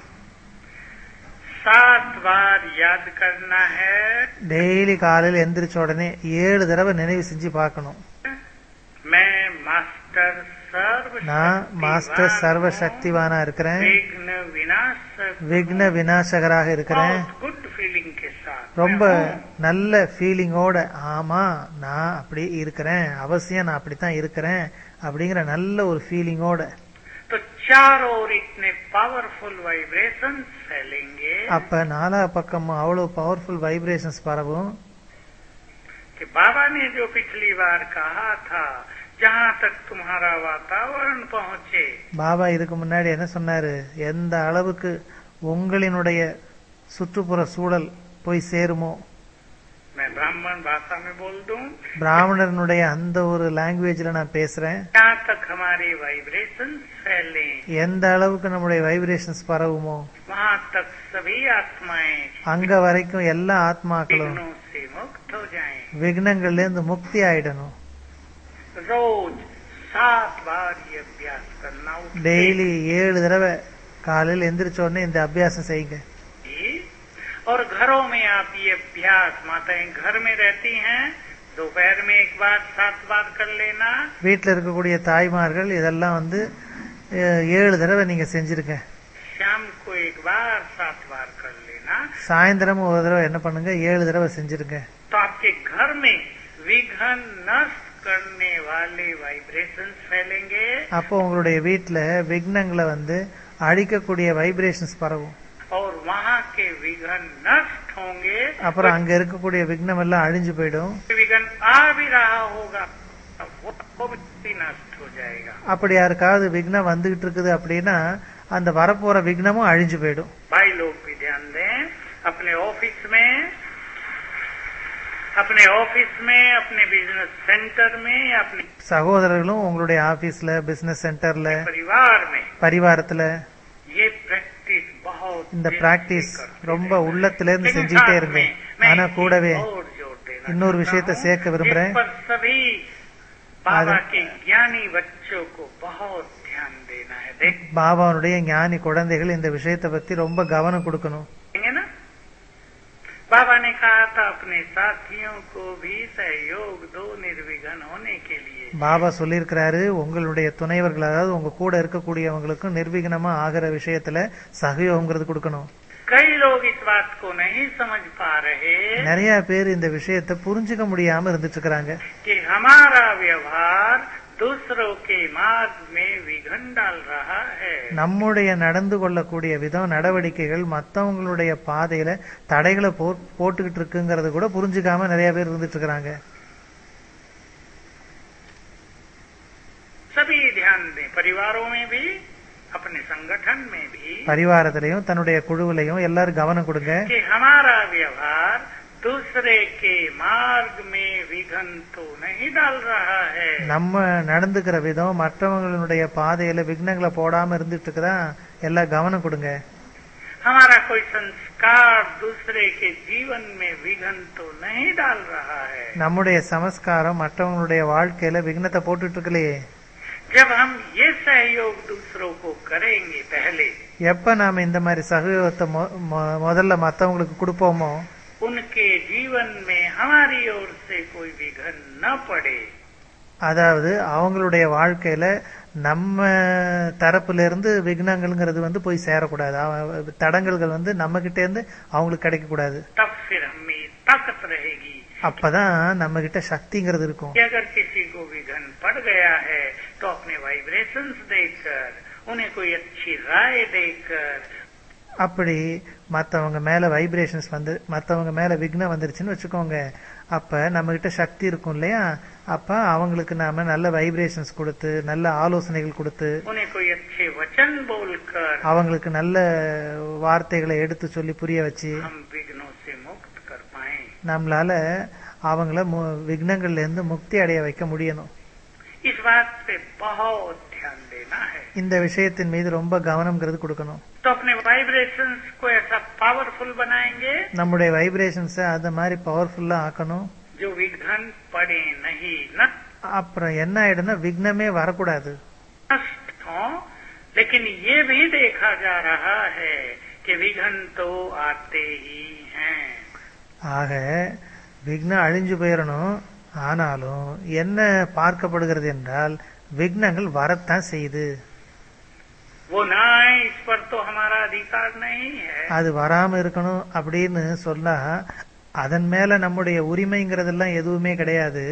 सात बार याद करना है டெய்லி காலையில எந்திரிச்ச உடனே ஏழு தடவை நினைவு செஞ்சு பார்க்கணும் मैं मास्टर सर्व நான் மாஸ்டர் சர்வ சக்திவானா இருக்கிறேன் विघ्न विनाशक விக்ன விநாசகராக இருக்கிறேன் बहुत गुड फीलिंग के साथ ரொம்ப मैं हूँ। நல்ல ஃபீலிங்கோட ஆமா நான் அப்படி இருக்கிறேன் அவசியம் நான் அப்படித்தான் இருக்கிறேன் அப்படிங்கிற நல்ல ஒரு ஃபீலிங்கோட तो चारों ओर इतने पावरफुल वाइब्रेशन फैलेंगे அப்ப நாலா பக்கமும் அவ்வளவு பவர்ஃபுல் வைப்ரேஷன்ஸ் பரவும் कि बाबा ने जो पिछली बार कहा था जहाँ तक तुम्हारा वातावरण पहुँचे பாபா இதுக்கு முன்னாடி என்ன சொன்னாரு எந்த அளவுக்கு உங்களினுடைய சுற்றுப்புற சூழல் போய் சேருமோ मैं ब्राह्मण भाषा में बोल दूं பிராமணனுடைய அந்த ஒரு லாங்குவேஜ்ல நான் பேசுறேன் जहाँ तक हमारे वाइब्रेशन फैले எந்த அளவுக்கு நம்முடைய வைப்ரேஷன்ஸ் பரவுமோ वहाँ तक सभी आत्माएं அங்க வரைக்கும் எல்லா ஆத்மாக்களும் विघ्नों से मुक्त हो जाएं விக்னங்கள்ல இருந்து முக்தி ஆயிடணும் रोज सात बार ये अभ्यास करना उठते டெய்லி ஏழு தடவை காலையில் எந்திரிச்ச உடனே இந்த அபியாசம் செய்யுங்க ही। और घरों में आप ये अभ्यास माताएं घर में रहती हैं दोपहर में एक बार सात बार कर लेना வீட்டில் இருக்கக்கூடிய தாய்மார்கள் இதெல்லாம் வந்து அஹ், ஏழு தடவை நீங்க செஞ்சிருக்க शाम को एक बार सात बार कर लेना சாயந்தரம் ஒரு தடவை என்ன பண்ணுங்க ஏழு தடவை செஞ்சிருங்க तो आपके घर में विघ्न नष्ट करने वाले वाइब्रेशन फैलेंगे அப்போ உங்களுடைய வீட்டில் விக்னங்களை வந்து அழிக்கக்கூடிய வைப்ரேஷன்ஸ் பரவும் और वहाँ के विघ्न नष्ट होंगे அப்புறம் அங்க இருக்கக்கூடிய விக்னம் எல்லாம் அழிஞ்சு போயிடும் विघ्न आ भी रहा होगा वो वो भी नष्ट हो जाएगा அப்படி யாருக்காவது விக்னம் வந்துகிட்டு இருக்குது அப்படின்னா அந்த வரப்போற விக்னமும் அழிஞ்சு போயிடும் भाई लोग भी ध्यान दें अपने ऑफिस में अपने ऑफिस में अपने बिजनेस सेंटर में या अपने சகோதரர்களும் உங்களுடைய ஆபீஸ்ல பிசினஸ் சென்டர்ல परिवार में பரிவாரத்துல ये प्रैक्टिस बहुत இந்த दिल से பிராக்டிஸ் करते ரொம்ப रहना। உள்ளத்துல இருந்து लेकिन செஞ்சுக்கிட்டே साथ இருங்க में मैं ஆனா एक கூடவே चीज और जोर देना இன்னொரு चाहता விஷயத்தை हूं, சேர்க்க விரும்புறேன். जिस पर सभी बाबा आगे- के ज्ञानी बच्चों को बहुत ध्यान देना है பாபாவுடைய ஞானி குழந்தைகள் இந்த விஷயத்தை பத்தி ரொம்ப கவனம் கொடுக்கணும் देखेंगे ना बाबा ने कहा था अपने साथियों को भी सहयोग दो निर्विघ्न होने के लिए பாபா சொல்லியிருக்கிறாரு உங்களுடைய துணைவர்கள் அதாவது உங்க கூட இருக்கக்கூடியவங்களுக்கும் நிர்விঘ்னமா ஆகிற விஷயத்துல சகயோகங்கிறது கொடுக்கணும் कई लोग इस बात को नहीं समझ पा रहे நிறைய பேர் இந்த விஷயத்தை புரிஞ்சுக்க முடியாம இருந்துட்டு இருக்கிறாங்க कि हमारा व्यवहार दूसरों के मार्ग में विघन डाल रहा है நம்முடைய நடந்து கொள்ளக்கூடிய விதம் நடவடிக்கைகள் மத்தவங்களுடைய பாதையில தடைகளை போ- போட்டுக்கிட்டு இருக்குங்கிறது கூட புரிஞ்சுக்காம நிறைய பேர் இருந்துட்டு இருக்கிறாங்க सभी ध्यान दें परिवारों में भी अपने संगठन में भी பரிவாரத்திலையும் தன்னுடைய குழுவிலையும் எல்லாரும் கவனம் கொடுங்க कि हमारा व्यवहार दूसरे के मार्ग में विघन तो नहीं डाल रहा है நம்ம நடந்துக்கிற விதம் மற்றவங்களுடைய பாதையில விக்னங்களை போடாம இருந்துட்டு இருக்குதா எல்லாம் கவனம் கொடுங்க हमारा कोई संस्कार दूसरे के जीवन में विघन तो नहीं डाल रहा है நம்முடைய சமஸ்காரம் மற்றவங்களுடைய வாழ்க்கையில விக்னத்தை போட்டுட்டு இருக்கலையே जब हम ये सहयोग दूसरों को करेंगे पहले எப்ப நாம இந்த மாதிரி சகயோகத்தை மொ- மொ- முதல்ல மத்தவங்களுக்கு கொடுப்போமோ उनके जीवन में हमारी ओर से कोई विघन न पड़े அதாவது அவங்களுடைய வாழ்க்கையில நம்ம தரப்புல இருந்து விக்னங்கள்ங்கிறது வந்து போய் சேரக்கூடாது அவ- தடங்கல்கள் வந்து நம்ம கிட்ட இருந்து அவங்களுக்கு கிடைக்க கூடாது तब फिर हमें ताकत रहेगी அப்பதான் நம்ம கிட்ட சக்திங்கிறது இருக்கும் कि अगर किसी को विघन पड़ गया है तो अपने वाइब्रेशंस देकर उन्हें कोई अच्छी राय देकर அப்படி மத்தவங்க மேல வைப்ரேஷன்ஸ் வந்து மத்தவங்க மேல விக்னம் வந்துருச்சுன்னு வச்சுக்கோங்க அப்ப நம்ம கிட்ட சக்தி இருக்கும் இல்லையா அப்ப அவங்களுக்கு நாம நல்ல வைப்ரேஷன்ஸ் கொடுத்து நல்ல ஆலோசனைகள் கொடுத்து उन्हें कोई अच्छे वचन बोलकर அவங்களுக்கு நல்ல வார்த்தைகளை எடுத்து சொல்லி புரிய வச்சு हम विघ्नों से मुक्त कर पाए நம்மளால அவங்கள மு- விக்னங்கள்ல இருந்து முக்தி அடைய வைக்க முடியணும் इस बात पे बहुत ध्यान देना है இந்த விஷயத்தின் மீது ரொம்ப கவனம்ங்கிறது கொடுக்கணும் तो अपने वाइब्रेशंस को ऐसा पावरफुल बनाएंगे நம்முடைய வைப்ரேஷன்ஸை அந்த மாதிரி பவர்ஃபுல்லா ஆக்கணும் जो विघ्न पड़े नहीं न அப்புறம் என்ன ஆயிடும்னா விக்னமே வரக்கூடாது नष्ट हो लेकिन ये भी देखा जा रहा है कि विघ्न तो आते ही हैं ஆக விக்னம் அழிஞ்சு போயிடணும் ஆனாலும் என்ன பார்க்கப்படுகிறது என்றால் விக்னங்கள் வரத்தான் செய்யுது वो ना आए इस पर तो हमारा अधिकार नहीं है அது வராம இருக்கணும் அப்படின்னு சொன்னா அதன் மேல நம்முடைய உரிமைங்கிறதெல்லாம் எதுவுமே கிடையாது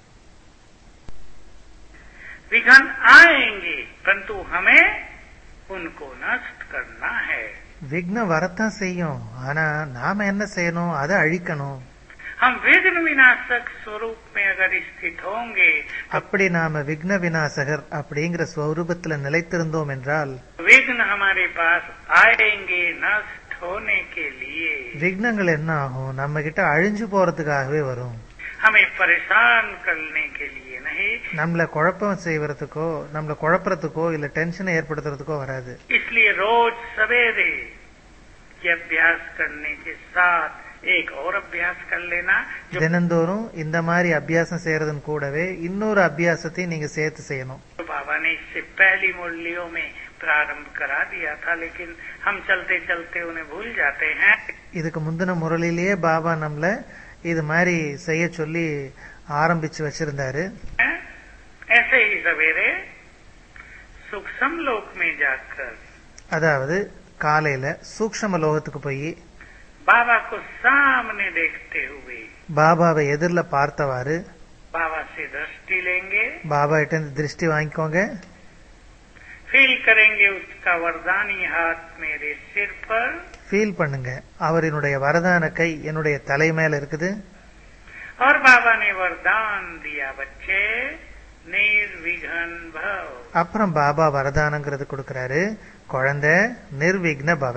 विघ्न आएंगे परंतु हमें उनको नष्ट करना है விக்னம் வரத்தான் செய்யும் ஆனா நாம என்ன செய்யணும் அதை அழிக்கணும் हम विघ्न विनाशक स्वरूप में अगर स्थित होंगे அப்படி நாம விக்ன விநாசகர் அப்படிங்கிற ஸ்வரூபத்துல நிலைத்திருந்தோம் என்றால் विघ्न हमारे पास आएंगे नष्ट होने के लिए விக்னங்கள் என்ன ஆகும் நம்ம கிட்ட அழிஞ்சு போறதுக்காகவே வரும் हमें परेशान करने के लिए नहीं நம்மள குழப்பம் செய்வதற்கோ நம்மள குழப்பறதுக்கோ இல்ல டென்ஷனை ஏற்படுத்துறதுக்கோ வராது इसलिए रोज सवेरे ये अभ्यास करने के साथ एक और अभ्यास कर लेना जो தினந்தோறும் இந்த மாதிரி அபியாசம் செய்யறதன் கூடவே இன்னொரு அபியாசத்தையும் நீங்க சேர்த்து செய்யணும் बाबा ने इससे पहली मुरलियों में प्रारंभ करा दिया था लेकिन हम चलते चलते उन्हें भूल जाते हैं இதுக்கு முந்தின முரளிலேயே பாபா நம்மள இது மாதிரி செய்ய சொல்லி ஆரம்பிச்சு வச்சிருந்தாரு ऐसे ही सवेरे सूक्ष्म लोक में जाकर அதாவது காலையில சூக்ஷ்ம லோகத்துக்கு போய் बाबा को सामने देखते हुए பாபாவை எதிரில பார்த்தவாறு बाबा से दृष्टि लेंगे பாபா கிட்ட இருந்து திருஷ்டி வாங்கிக்கோங்க फील करेंगे उसका वरदानी हाथ मेरे सिर पर ஃபீல் பண்ணுங்க அவரினுடைய வரதான கை என்னுடைய தலை மேல இருக்குது और बाबा ने वरदान दिया बच्चे निर्विघन भव அப்புறம் பாபா வரதானங்கிறது கொடுக்கறாரு குழந்தை நிர்விக்ன பவ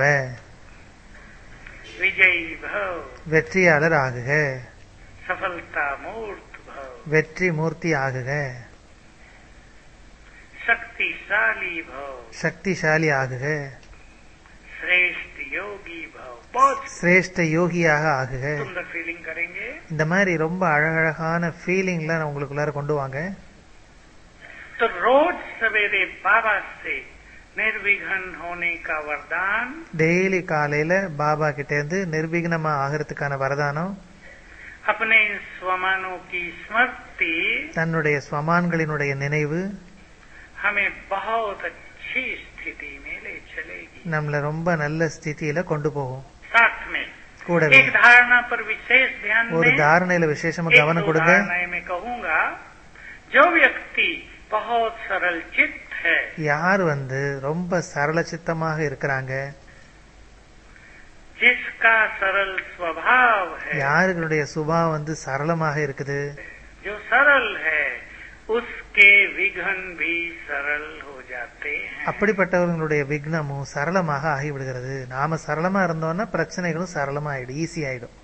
विजयी भव வெற்றியாளர் ஆகுக सफलता मूर्त भव வெற்றி மூர்த்தி ஆகுக शक्तिशाली भव சக்திசாலி ஆகுக श्रेष्ठ योगी भव बहुत சிரேஷ்ட யோகியாக ஆகுக सुंदर फीलिंग करेंगे இந்த மாதிரி ரொம்ப அழகழகான ஃபீலிங்லாம் உங்களுக்குள்ளார கொண்டு வாங்க तो रोज सवेरे बाबा से निर्विघन होने का वरदान டெய்லி காலையில பாபா கிட்ட இருந்து நிர்விக்னமா ஆகிறதுக்கான வரதானம் अपने इन स्वमानों की स्मृति தன்னுடைய ஸ்வமான்களினுடைய நினைவு हमें बहुत अच्छी स्थिति में ले चलेगी நம்மள ரொம்ப நல்ல ஸ்திதியில கொண்டு போகும் साथ में கூடவே एक धारणा पर विशेष ध्यान ஒரு दें தாரணையில விசேஷமா एक கவனம் दो கொடுங்க धारणाएं मैं कहूंगा जो व्यक्ति बहुत सरल चित्त है யார் வந்து ரொம்ப சரள சித்தமாக இருக்கிறாங்க जिसका सरल स्वभाव है யாருடைய சுபாவம் வந்து சரளமாக இருக்குது जो सरल है उसके विघ्न भी सरल हो जाते हैं அப்படிப்பட்டவர்களுடைய விக்னமும் சரளமாக ஆகிவிடுகிறது நாம சரளமா இருந்தோம்னா பிரச்சனைகளும் சரளமா ஆயிடும் ஈஸி ஆயிடும்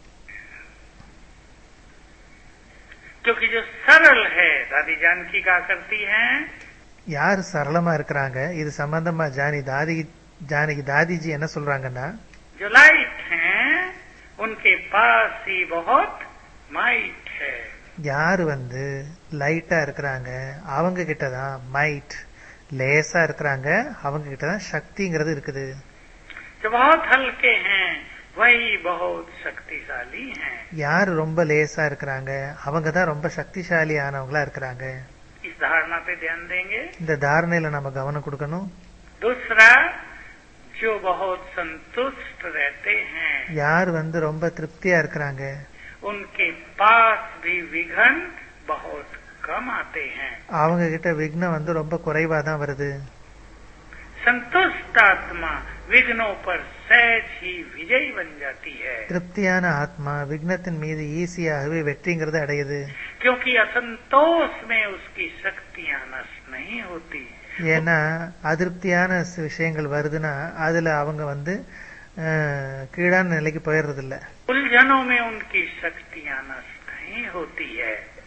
क्योंकि जो सरल है दादी जानकी क्या करती हैं யார் சரளமா இருக்கிறாங்க இது சம்பந்தமா ஜானி தாதி ஜானகி தாதிஜி என்ன சொல்றாங்கன்னா जो लाइट हैं उनके पास ही बहुत माइट है யார் வந்து லைட்டா இருக்கிறாங்க அவங்க கிட்ட தான் மைட் லேசா இருக்கிறாங்க அவங்க கிட்ட தான் சக்திங்கிறது இருக்குது जो बहुत हल्के हैं वही बहुत शक्तिशाली हैं யார் ரொம்ப லேசா இருக்கிறாங்க அவங்க தான் ரொம்ப சக்திசாலியானவங்களா இருக்கிறாங்க इस धारणा पे ध्यान देंगे இந்த தாரணையில நம்ம கவனம் கொடுக்கணும் दूसरा जो बहुत संतुष्ट रहते हैं யார் வந்து ரொம்ப திருப்தியா இருக்கிறாங்க उनके पास भी विघ्न बहुत कम आते हैं அவங்க கிட்ட விக்னம் வந்து ரொம்ப குறைவா தான் வருது संतुष्ट आत्मा विघ्नों पर सहज ही विजयी बन जाती है திருப்தியான ஆத்மா விக்னத்தின் மீது ஈஸியாகவே வெற்றிங்கிறது அடையுது क्योंकि असंतोष में उसकी शक्तियां नष्ट नहीं होती ஏன்னா அதிருப்தியான சி- விஷயங்கள் வருதுன்னா அதுல அவங்க வந்து அஹ், கீழான நிலைக்கு போயிடுறது இல்ல उलझनों में उनकी शक्तियां नष्ट नहीं होती है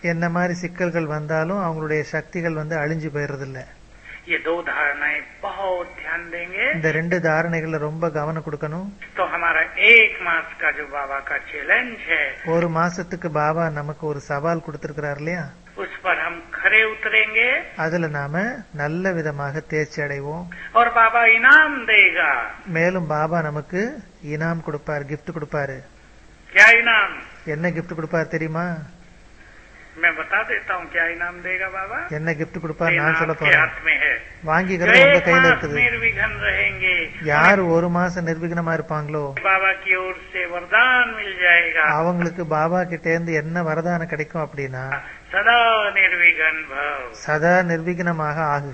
என்ன மாதிரி சிக்கல்கள் வந்தாலும் அவங்களுடைய சக்திகள் வந்து அழிஞ்சு போயிடுறதில்ல ये दो धारणाएं बहुत ध्यान देंगे இந்த ரெண்டு தாரணைகள்ல ரொம்ப கவனம் கொடுக்கணும் तो हमारा एक मास का जो बाबा का चैलेंज है ஒரு மாசத்துக்கு பாபா நமக்கு ஒரு சவால் கொடுத்திருக்கிறார் இல்லையா उस पर हम खरे उतरेंगे அதுல நாம நல்ல விதமாக தேர்ச்சி அடைவோம் और बाबा इनाम देगा மேலும் பாபா நமக்கு இனாம் கொடுப்பார் கிஃப்ட் கொடுப்பாரு क्या इनाम என்ன கிஃப்ட் கொடுப்பார் தெரியுமா मैं बता देता हूँ क्या इनाम देगा बाबा என்ன கிஃப்ட் கொடுப்பார் इनाम நான் சொல்ல आपके போறேன் हाथ में है जो வாங்கிக்கிறது உங்க एक கையில मास இருக்குது निर्विघ्न रहेंगे யார் ஒரு மாசம் நிர்விघ्னமா இருப்பாங்களோ बाबा की ओर से वरदान मिल जाएगा அவங்களுக்கு பாபா கிட்ட இருந்து என்ன வரதானம் கிடைக்கும் அப்படின்னா सदा निर्विघ्न भव சதா நிர்விঘ்னமாக ஆகுக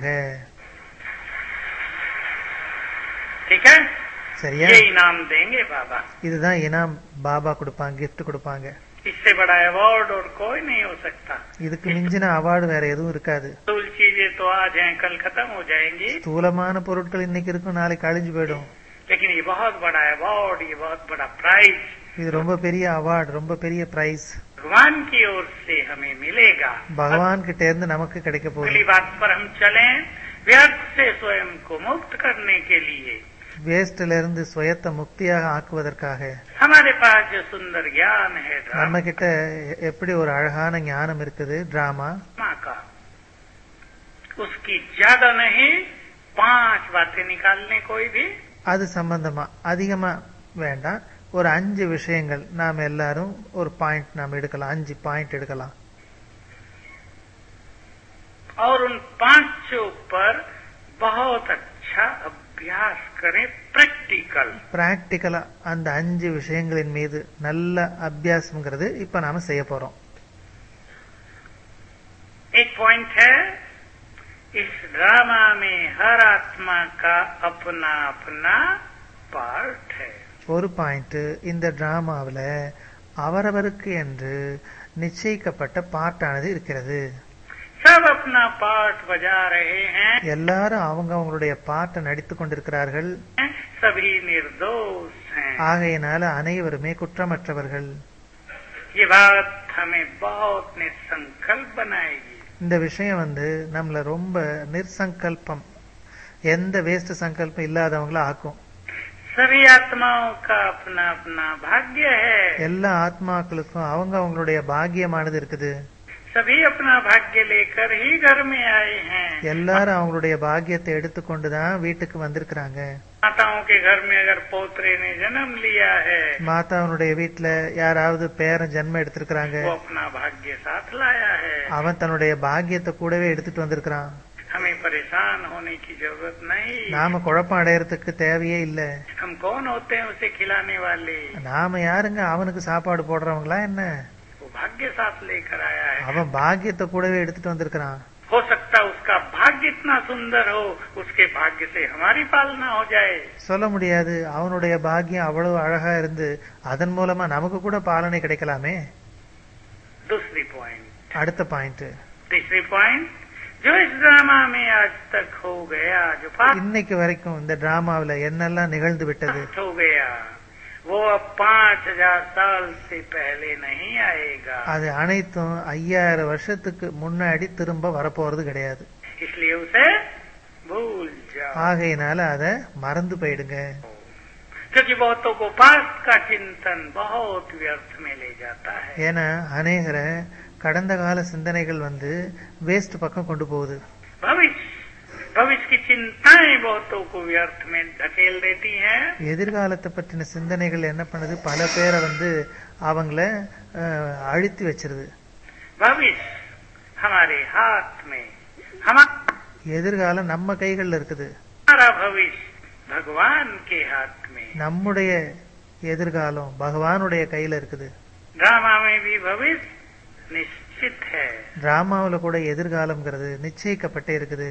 ठीक है சரியா ये इनाम देंगे बाबा இதுதான் இனாம் பாபா கொடுப்பாங்க gift கொடுப்பாங்க इससे बड़ा अवार्ड और कोई नहीं हो सकता இதுக்கு மிஞ்சின அவார்டு வேற எதுவும் இருக்காது स्थूल चीजें तो आज हैं कल खत्म हो जाएंगी ஸ்தூலமான பொருட்கள் இன்னைக்கு இருக்கும் நாளைக்கு அழிஞ்சு போயிடும் लेकिन ये बहुत बड़ा अवार्ड ये बहुत बड़ा प्राइज இது ரொம்ப பெரிய அவார்டு ரொம்ப பெரிய பிரைஸ் भगवान की ओर से हमें मिलेगा பகவான் கிட்ட இருந்து நமக்கு கிடைக்க போகுது अगली बात पर हम चलें व्यर्थ से स्वयं को मुक्त करने के लिए வேஸ்ட்ல இருந்து சுயத்தை முக்தியாக ஆக்குவதற்காக हमारे पास जो सुंदर ज्ञान है நம்ம ड्रामा கிட்ட எப்படி ஒரு அழகான ஞானம் இருக்குது டிராமா का उसकी ज्यादा नहीं पांच बातें निकालने कोई भी அது சம்பந்தமா அதிகமா வேண்டாம் ஒரு அஞ்சு விஷயங்கள் நாம் எல்லாரும் ஒரு பாயிண்ட் நாம் எடுக்கலாம் அஞ்சு பாயிண்ட் எடுக்கலாம் और उन पांचों पर बहुत अच्छा अभ्यास करें प्रैक्टिकल பிராக்டிக்கலா அந்த அஞ்சு விஷயங்களின் மீது நல்ல அபியாசம்ங்கிறது இப்ப நாம செய்ய போறோம் एक पॉइंट है इस ड्रामा में हर आत्मा का अपना अपना पार्ट है ஒரு பாயிண்ட் இந்த டிராமாவுல அவரவருக்கு என்று நிச்சயிக்கப்பட்ட பாட்டானது இருக்கிறது सब अपना पार्ट बजा रहे हैं எல்லாரும் அவங்க அவங்களுடைய பாட்டை நடித்து கொண்டிருக்கிறார்கள் सभी निर्दोष हैं ஆகையினால அனைவருமே குற்றமற்றவர்கள் ये बात हमें बहुत निसंकल्प बनाएगी இந்த விஷயம் வந்து நம்மள ரொம்ப நிர்சங்கல்பம் எந்த வேஸ்ட் சங்கல்பம் இல்லாதவங்கள ஆக்கும் सभी आत्माओं का अपना अपना भाग्य है எல்லா ஆத்மாக்களுக்கும் அவங்க அவங்களுடைய பாக்கியமானது இருக்குது सभी अपना भाग्य लेकर ही घर में आए हैं எல்லாரும் அவங்களுடைய பாக்கியத்தை எடுத்துக்கொண்டு தான் வீட்டுக்கு வந்திருக்கிறாங்க माताओं के घर में अगर पोतरे ने जन्म लिया है மாதாவனுடைய வீட்டுல யாராவது பேரன் ஜென்மம் எடுத்திருக்கிறாங்க वो अपना भाग्य साथ लाया है அவன் தன்னுடைய பாக்கியத்தை கூடவே எடுத்துட்டு வந்திருக்கிறான் हमें परेशान होने की जरूरत नहीं நாம குழப்பம் அடையறதுக்கு தேவையே இல்ல हम कौन होते हैं उसे खिलाने वाले நாம யாருங்க அவனுக்கு சாப்பாடு போடுறவங்களா என்ன वो भाग्य साथ लेकर आया है அவன் பாக்கியத்தை கூடவே எடுத்துட்டு வந்திருக்கிறான் हो सकता उसका भाग्य इतना सुंदर हो उसके भाग्य से हमारी पालना हो जाए சொல்ல முடியாது அவனுடைய பாக்கியம் அவ்வளவு அழகா இருந்து அதன் மூலமா நமக்கு கூட பாலனை கிடைக்கலாமே दूसरी पॉइंट அடுத்த பாயிண்ட் तीसरी पॉइंट जो इस ड्रामा में आज तक हो गया जो पास இன்னைக்கு வரைக்கும் இந்த டிராமாவுல என்னெல்லாம் நிகழ்ந்து விட்டது हो गया वो अब पांच हजार साल से पहले नहीं आएगा அது அனைத்தும் ஐயாயிரம் வருஷத்துக்கு முன்னாடி திரும்ப வரப்போறது கிடையாது इसलिए उसे भूल जाओ ஆகையினால அத மறந்து போயிடுங்க क्योंकि बहुतों को पास्ट का चिंतन बहुत व्यर्थ में ले जाता है ஏன்னா அநேகரை கடந்த கால சிந்தனைகள் வந்து வேஸ்ட் பக்கம் கொண்டு போகுது भविष्य भविष्य की चिंताएं बहुतों को व्यर्थ में धकेल देती हैं எதிர்காலத்தை பற்றின சிந்தனைகள் என்ன பண்ணுது பல பேரை வந்து அவங்கள அஹ், அழுத்தி வச்சிருது भविष्य हमारे हाथ में हमारा எதிர்காலம் நம்ம கைகள்ல இருக்குது भविष्य भगवान के हाथ में நம்முடைய எதிர்காலம் பகவானுடைய கையில இருக்குது ड्रामा में भी भविष्य निश्चित है டிராமாவுல கூட எதிர்காலம்ங்கிறது நிச்சயிக்கப்பட்டே இருக்குது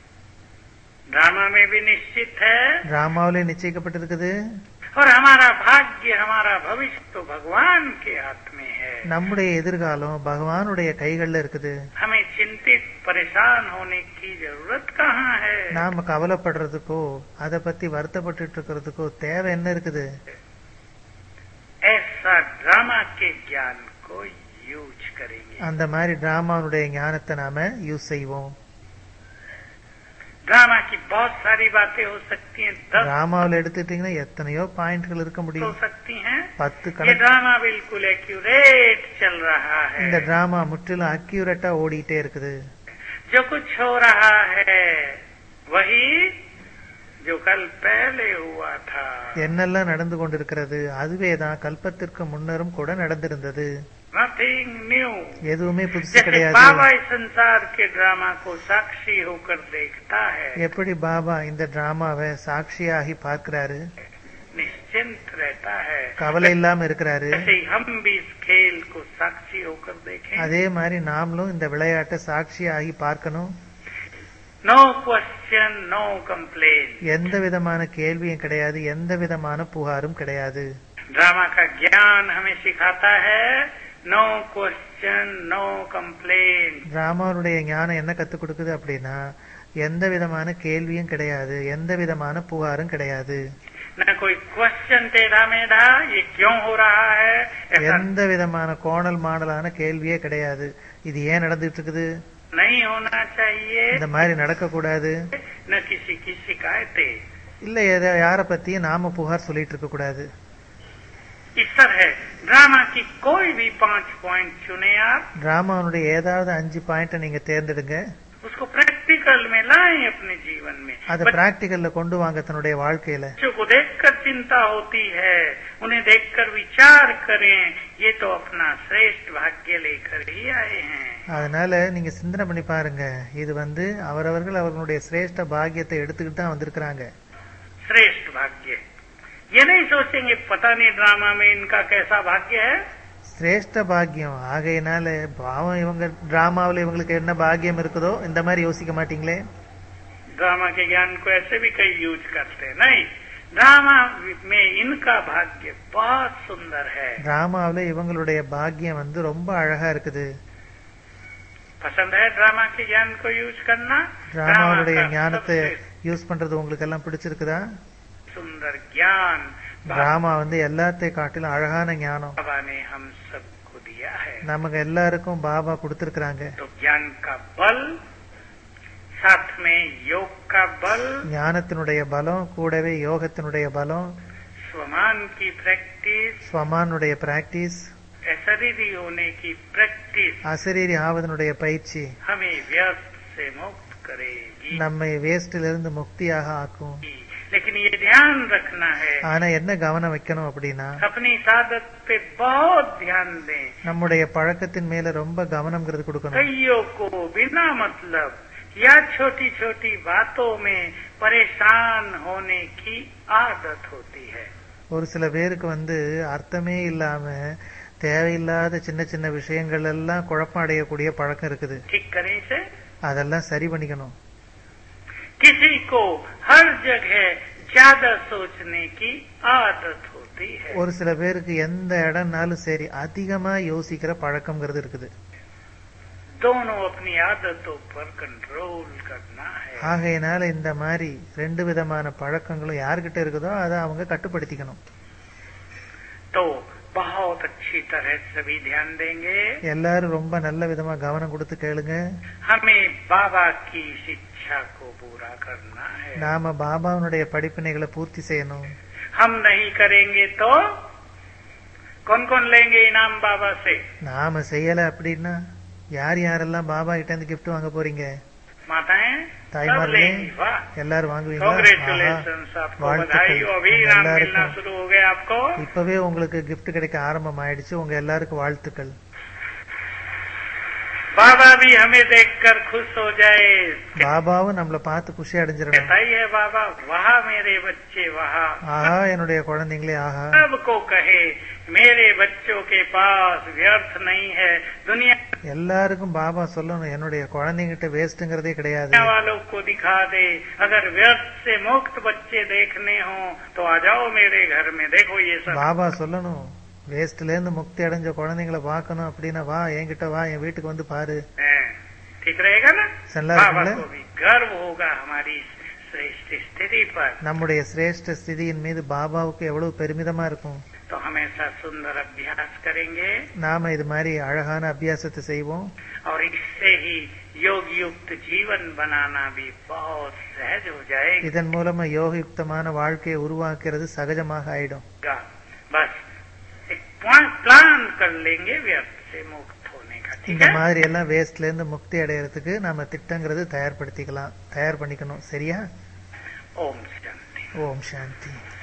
ड्रामा में भी निश्चित है டிராமாவிலே நிச்சயிக்கப்பட்டிருக்குது और हमारा भाग्य हमारा भविष्य तो भगवान के हाथ में है நம்முடைய எதிர்காலம் பகவானுடைய கைகள்ல இருக்குது हमें चिंतित परेशान होने की जरूरत कहाँ है நாம கவலைப்படுறதுக்கோ அதை பத்தி வருத்தப்பட்டு இருக்கிறதுக்கோ தேவை என்ன இருக்குது ऐसा ड्रामा के ज्ञान को यूज करेंगे அந்த மாதிரி டிராமாவுடைய ஞானத்தை நாம யூஸ் செய்வோம் ड्रामा की बहुत सारी बातें हो सकती हैं दस டிராமாவில் எடுத்துட்டீங்கன்னா எத்தனையோ பாயிண்ட்கள் இருக்க हो முடியும் सकती हैं பத்து ये கணக்கு ड्रामा बिल्कुल एक्यूरेट चल रहा இந்த है டிராமா முற்றிலும் அக்யூரேட்டா ஓடிட்டே இருக்குது जो कुछ हो रहा है वही जो कल पहले हुआ था என்னெல்லாம் நடந்து கொண்டிருக்கிறது அதுவே தான் கல்பத்திற்கு முன்னரும் கூட நடந்திருந்தது नथिंग न्यू எதுவுமே புதுசு जैसे கிடையாது बाबा इस संसार के ड्रामा को साक्षी होकर देखता है எப்படி பாபா இந்த டிராமாவை சாட்சியாகி பார்க்கிறாரு निश्चिंत रहता है கவலை இல்லாம இருக்கிறாரு ऐसे ही हम भी इस खेल को साक्षी होकर देखें அதே மாதிரி நாமளும் இந்த விளையாட்டை சாட்சியாகி பார்க்கணும் नो क्वेश्चन नो कंप्लेन எந்த விதமான கேள்வியும் கிடையாது எந்த விதமான புகாரும் கிடையாது ड्रामा का ज्ञान हमें सिखाता है नो क्वेश्चन नो कंप्लेन டிராமாவுடைய ஞானம் என்ன கத்துக் கொடுக்குது அப்படின்னா எந்த விதமான கேள்வியும் கிடையாது எந்த விதமான புகாரும் கிடையாது न कोई क्वेश्चन टेढ़ा मेढ़ा ये क्यों हो रहा है ऐसा எந்த விதமான கோணல் மாடலான கேள்வியே கிடையாது இது ஏன் நடந்துட்டு இருக்குது नहीं होना चाहिए இந்த மாதிரி நடக்க கூடாது न किसी की शिकायतें இல்ல எதை யார பத்தியும் நாம புகார் சொல்லிட்டு இருக்க கூடாது ईश्वर है ड्रामा की कोई भी पांच पॉइंट चुने आप டிராமாவுடைய ஏதாவது அஞ்சு பாயிண்ட நீங்க தேர்ந்தெடுங்க उसको प्रैक्टिकल में लाएं अपने जीवन में அதை பிராக்டிக்கல்ல கொண்டு வாங்க தன்னுடைய வாழ்க்கையில बच्चों को देखकर चिंता होती है उन्हें देखकर विचार करें ये तो अपना श्रेष्ठ भाग्य लेकर ही आए हैं அதனால நீங்க சிந்தனை பண்ணி பாருங்க இது வந்து அவரவர்கள் அவர்களுடைய சிரேஷ்ட பாக்கியத்தை எடுத்துக்கிட்டு தான் வந்திருக்கிறாங்க श्रेष्ठ भाग्य ये नहीं सोचेंगे पता नहीं ड्रामा में इनका कैसा भाग्य है சிரேஷ்ட பாக்கியம் ஆகையினால பாவம் இவங்க டிராமாவில் இவங்களுக்கு என்ன பாக்கியம் இருக்குதோ இந்த மாதிரி யோசிக்க மாட்டீங்களே ड्रामा के ज्ञान को ऐसे भी कई यूज करते हैं नहीं ड्रामा में इनका भाग्य बहुत सुंदर है டிராமாவில் இவங்களுடைய பாக்கியம் வந்து ரொம்ப அழகா இருக்குது पसंद है ड्रामा के ज्ञान को यूज करना டிராமாவுடைய का ஞானத்தை सबसे யூஸ் பண்றது உங்களுக்கு எல்லாம் பிடிச்சிருக்குதா सुंदर ज्ञान டிராமா வந்து எல்லாத்தையும் காட்டிலும் அழகான ஞானம் बाबा ने हम सबको दिया है நமக்கு எல்லாருக்கும் பாபா கொடுத்திருக்கிறாங்க तो ज्ञान का बल साथ में योग का बल ஞானத்தினுடைய பலம் கூடவே யோகத்தினுடைய பலம் स्वमान की प्रैक्टिस ஸ்வமானுடைய பிராக்டிஸ் अशरीरी होने की प्रैक्टिस அசரீரி ஆவதனுடைய பயிற்சி हमें व्यर्थ से मुक्त करेगी நம்மை வேஸ்டிலிருந்து இருந்து முக்தியாக ஆக்கும் लेकिन ये ध्यान रखना है ஆனா என்ன கவனம் வைக்கணும் அப்படின்னா अपनी साधक पे बहुत ध्यान दें நம்முடைய பழக்கத்தின் மேல ரொம்ப கவனம்ங்கிறது கொடுக்கணும் कईयों को बिना मतलब या छोटी छोटी बातों में परेशान होने की आदत होती है ஒரு சில பேருக்கு வந்து அர்த்தமே இல்லாம தேவையில்லாத சின்ன சின்ன விஷயங்கள் எல்லாம் குழப்பம் அடையக்கூடிய பழக்கம் இருக்குது ठीक करें इसे அதெல்லாம் சரி பண்ணிக்கணும் किसी को हर जगह ज्यादा सोचने की आदत होती है ஒரு சில பேருக்கு எந்த இடம்னாலும் சரி அதிகமா யோசிக்கிற பழக்கம்ங்கிறது இருக்குது दोनों अपनी आदतों पर कंट्रोल करना है ஆகையினால இந்த மாதிரி ரெண்டு விதமான பழக்கங்களும் யார்கிட்ட இருக்குதோ அதை அவங்க கட்டுப்படுத்திக்கணும் तो बहुत अच्छी तरह सभी ध्यान देंगे எல்லாரும் ரொம்ப நல்ல விதமா கவனம் கொடுத்து கேளுங்க हमें बाबा की शिक्षा को पूरा करना है நாம பாபாவுடைய படிப்பினைகளை பூர்த்தி செய்யணும் हम नहीं करेंगे तो कौन कौन लेंगे इनाम बाबा से நாம செய்யல அப்படின்னா யார் யாரெல்லாம் பாபா கிட்ட இருந்து gift வாங்க போறீங்க माताएं सब தாய்மார்களே लेंगी वाह எல்லாரும் வாங்குவீங்களா ஆஹா. कॉन्ग्रेचुलेशन आपको வாழ்த்துக்கள். बधाई हो अभी உங்க इनाम मिलना எல்லாருக்கும் शुरू हो गया आपको இப்பவே உங்களுக்கு gift கிடைக்க ஆரம்பம் ஆயிடுச்சு உங்க எல்லாருக்கும் வாழ்த்துக்கள் बाबा भी हमें देखकर खुश हो जाए பாபாவும் நம்மள பார்த்து குஷி அடைஞ்சிடணும் कहता ही है बाबा वहाँ मेरे बच्चे वहाँ ஆஹா என்னுடைய குழந்தைங்களே ஆஹா सबको कहे मेरे बच्चों के पास व्यर्थ नहीं है दुनिया எல்லாருக்கும் பாபா சொல்லணும் என்னுடைய குழந்தைங்கிட்ட வேஸ்ட்ங்கிறதே கிடையாது वालों को दिखा दे अगर व्यर्थ से मुक्त बच्चे देखने हो तो आ जाओ मेरे घर में देखो ये सब பாபா சொல்லணும் வேஸ்ட்ல இருந்து முக்தி அடைஞ்ச குழந்தைங்களை பார்க்கணும் அப்படின்னா வா என்கிட்ட வா என் வீட்டுக்கு வந்து பாரு हैं, ठीक रहेगा ना चला बाबा रखना। को भी गर्व होगा हमारी श्रेष्ठ स्थिति पर நம்முடைய சிரேஷ்ட ஸ்திதியின் மீது பாபாவுக்கு எவ்வளவு பெருமிதமா இருக்கும் तो हमेशा सुंदर अभ्यास करेंगे நாம இது மாதிரி அழகான அபியாசத்தை செய்வோம் और इससे ही योग युक्त जीवन बनाना भी बहुत सहज हो जाएगा இதன் மூலமா யோகயுக்தமான வாழ்க்கையை உருவாக்குறது சகஜமாக ஆயிடும் बस एक प्लान प्लान कर लेंगे व्यर्थ से मुक्त होने का ठीक இந்த है மாதிரி எல்லாம் வேஸ்ட்ல இருந்து முக்தி அடையறதுக்கு நாம திட்டங்கிறது தயார்படுத்திக்கலாம் தயார் பண்ணிக்கணும் சரியா ओम शांति ஓம் சாந்தி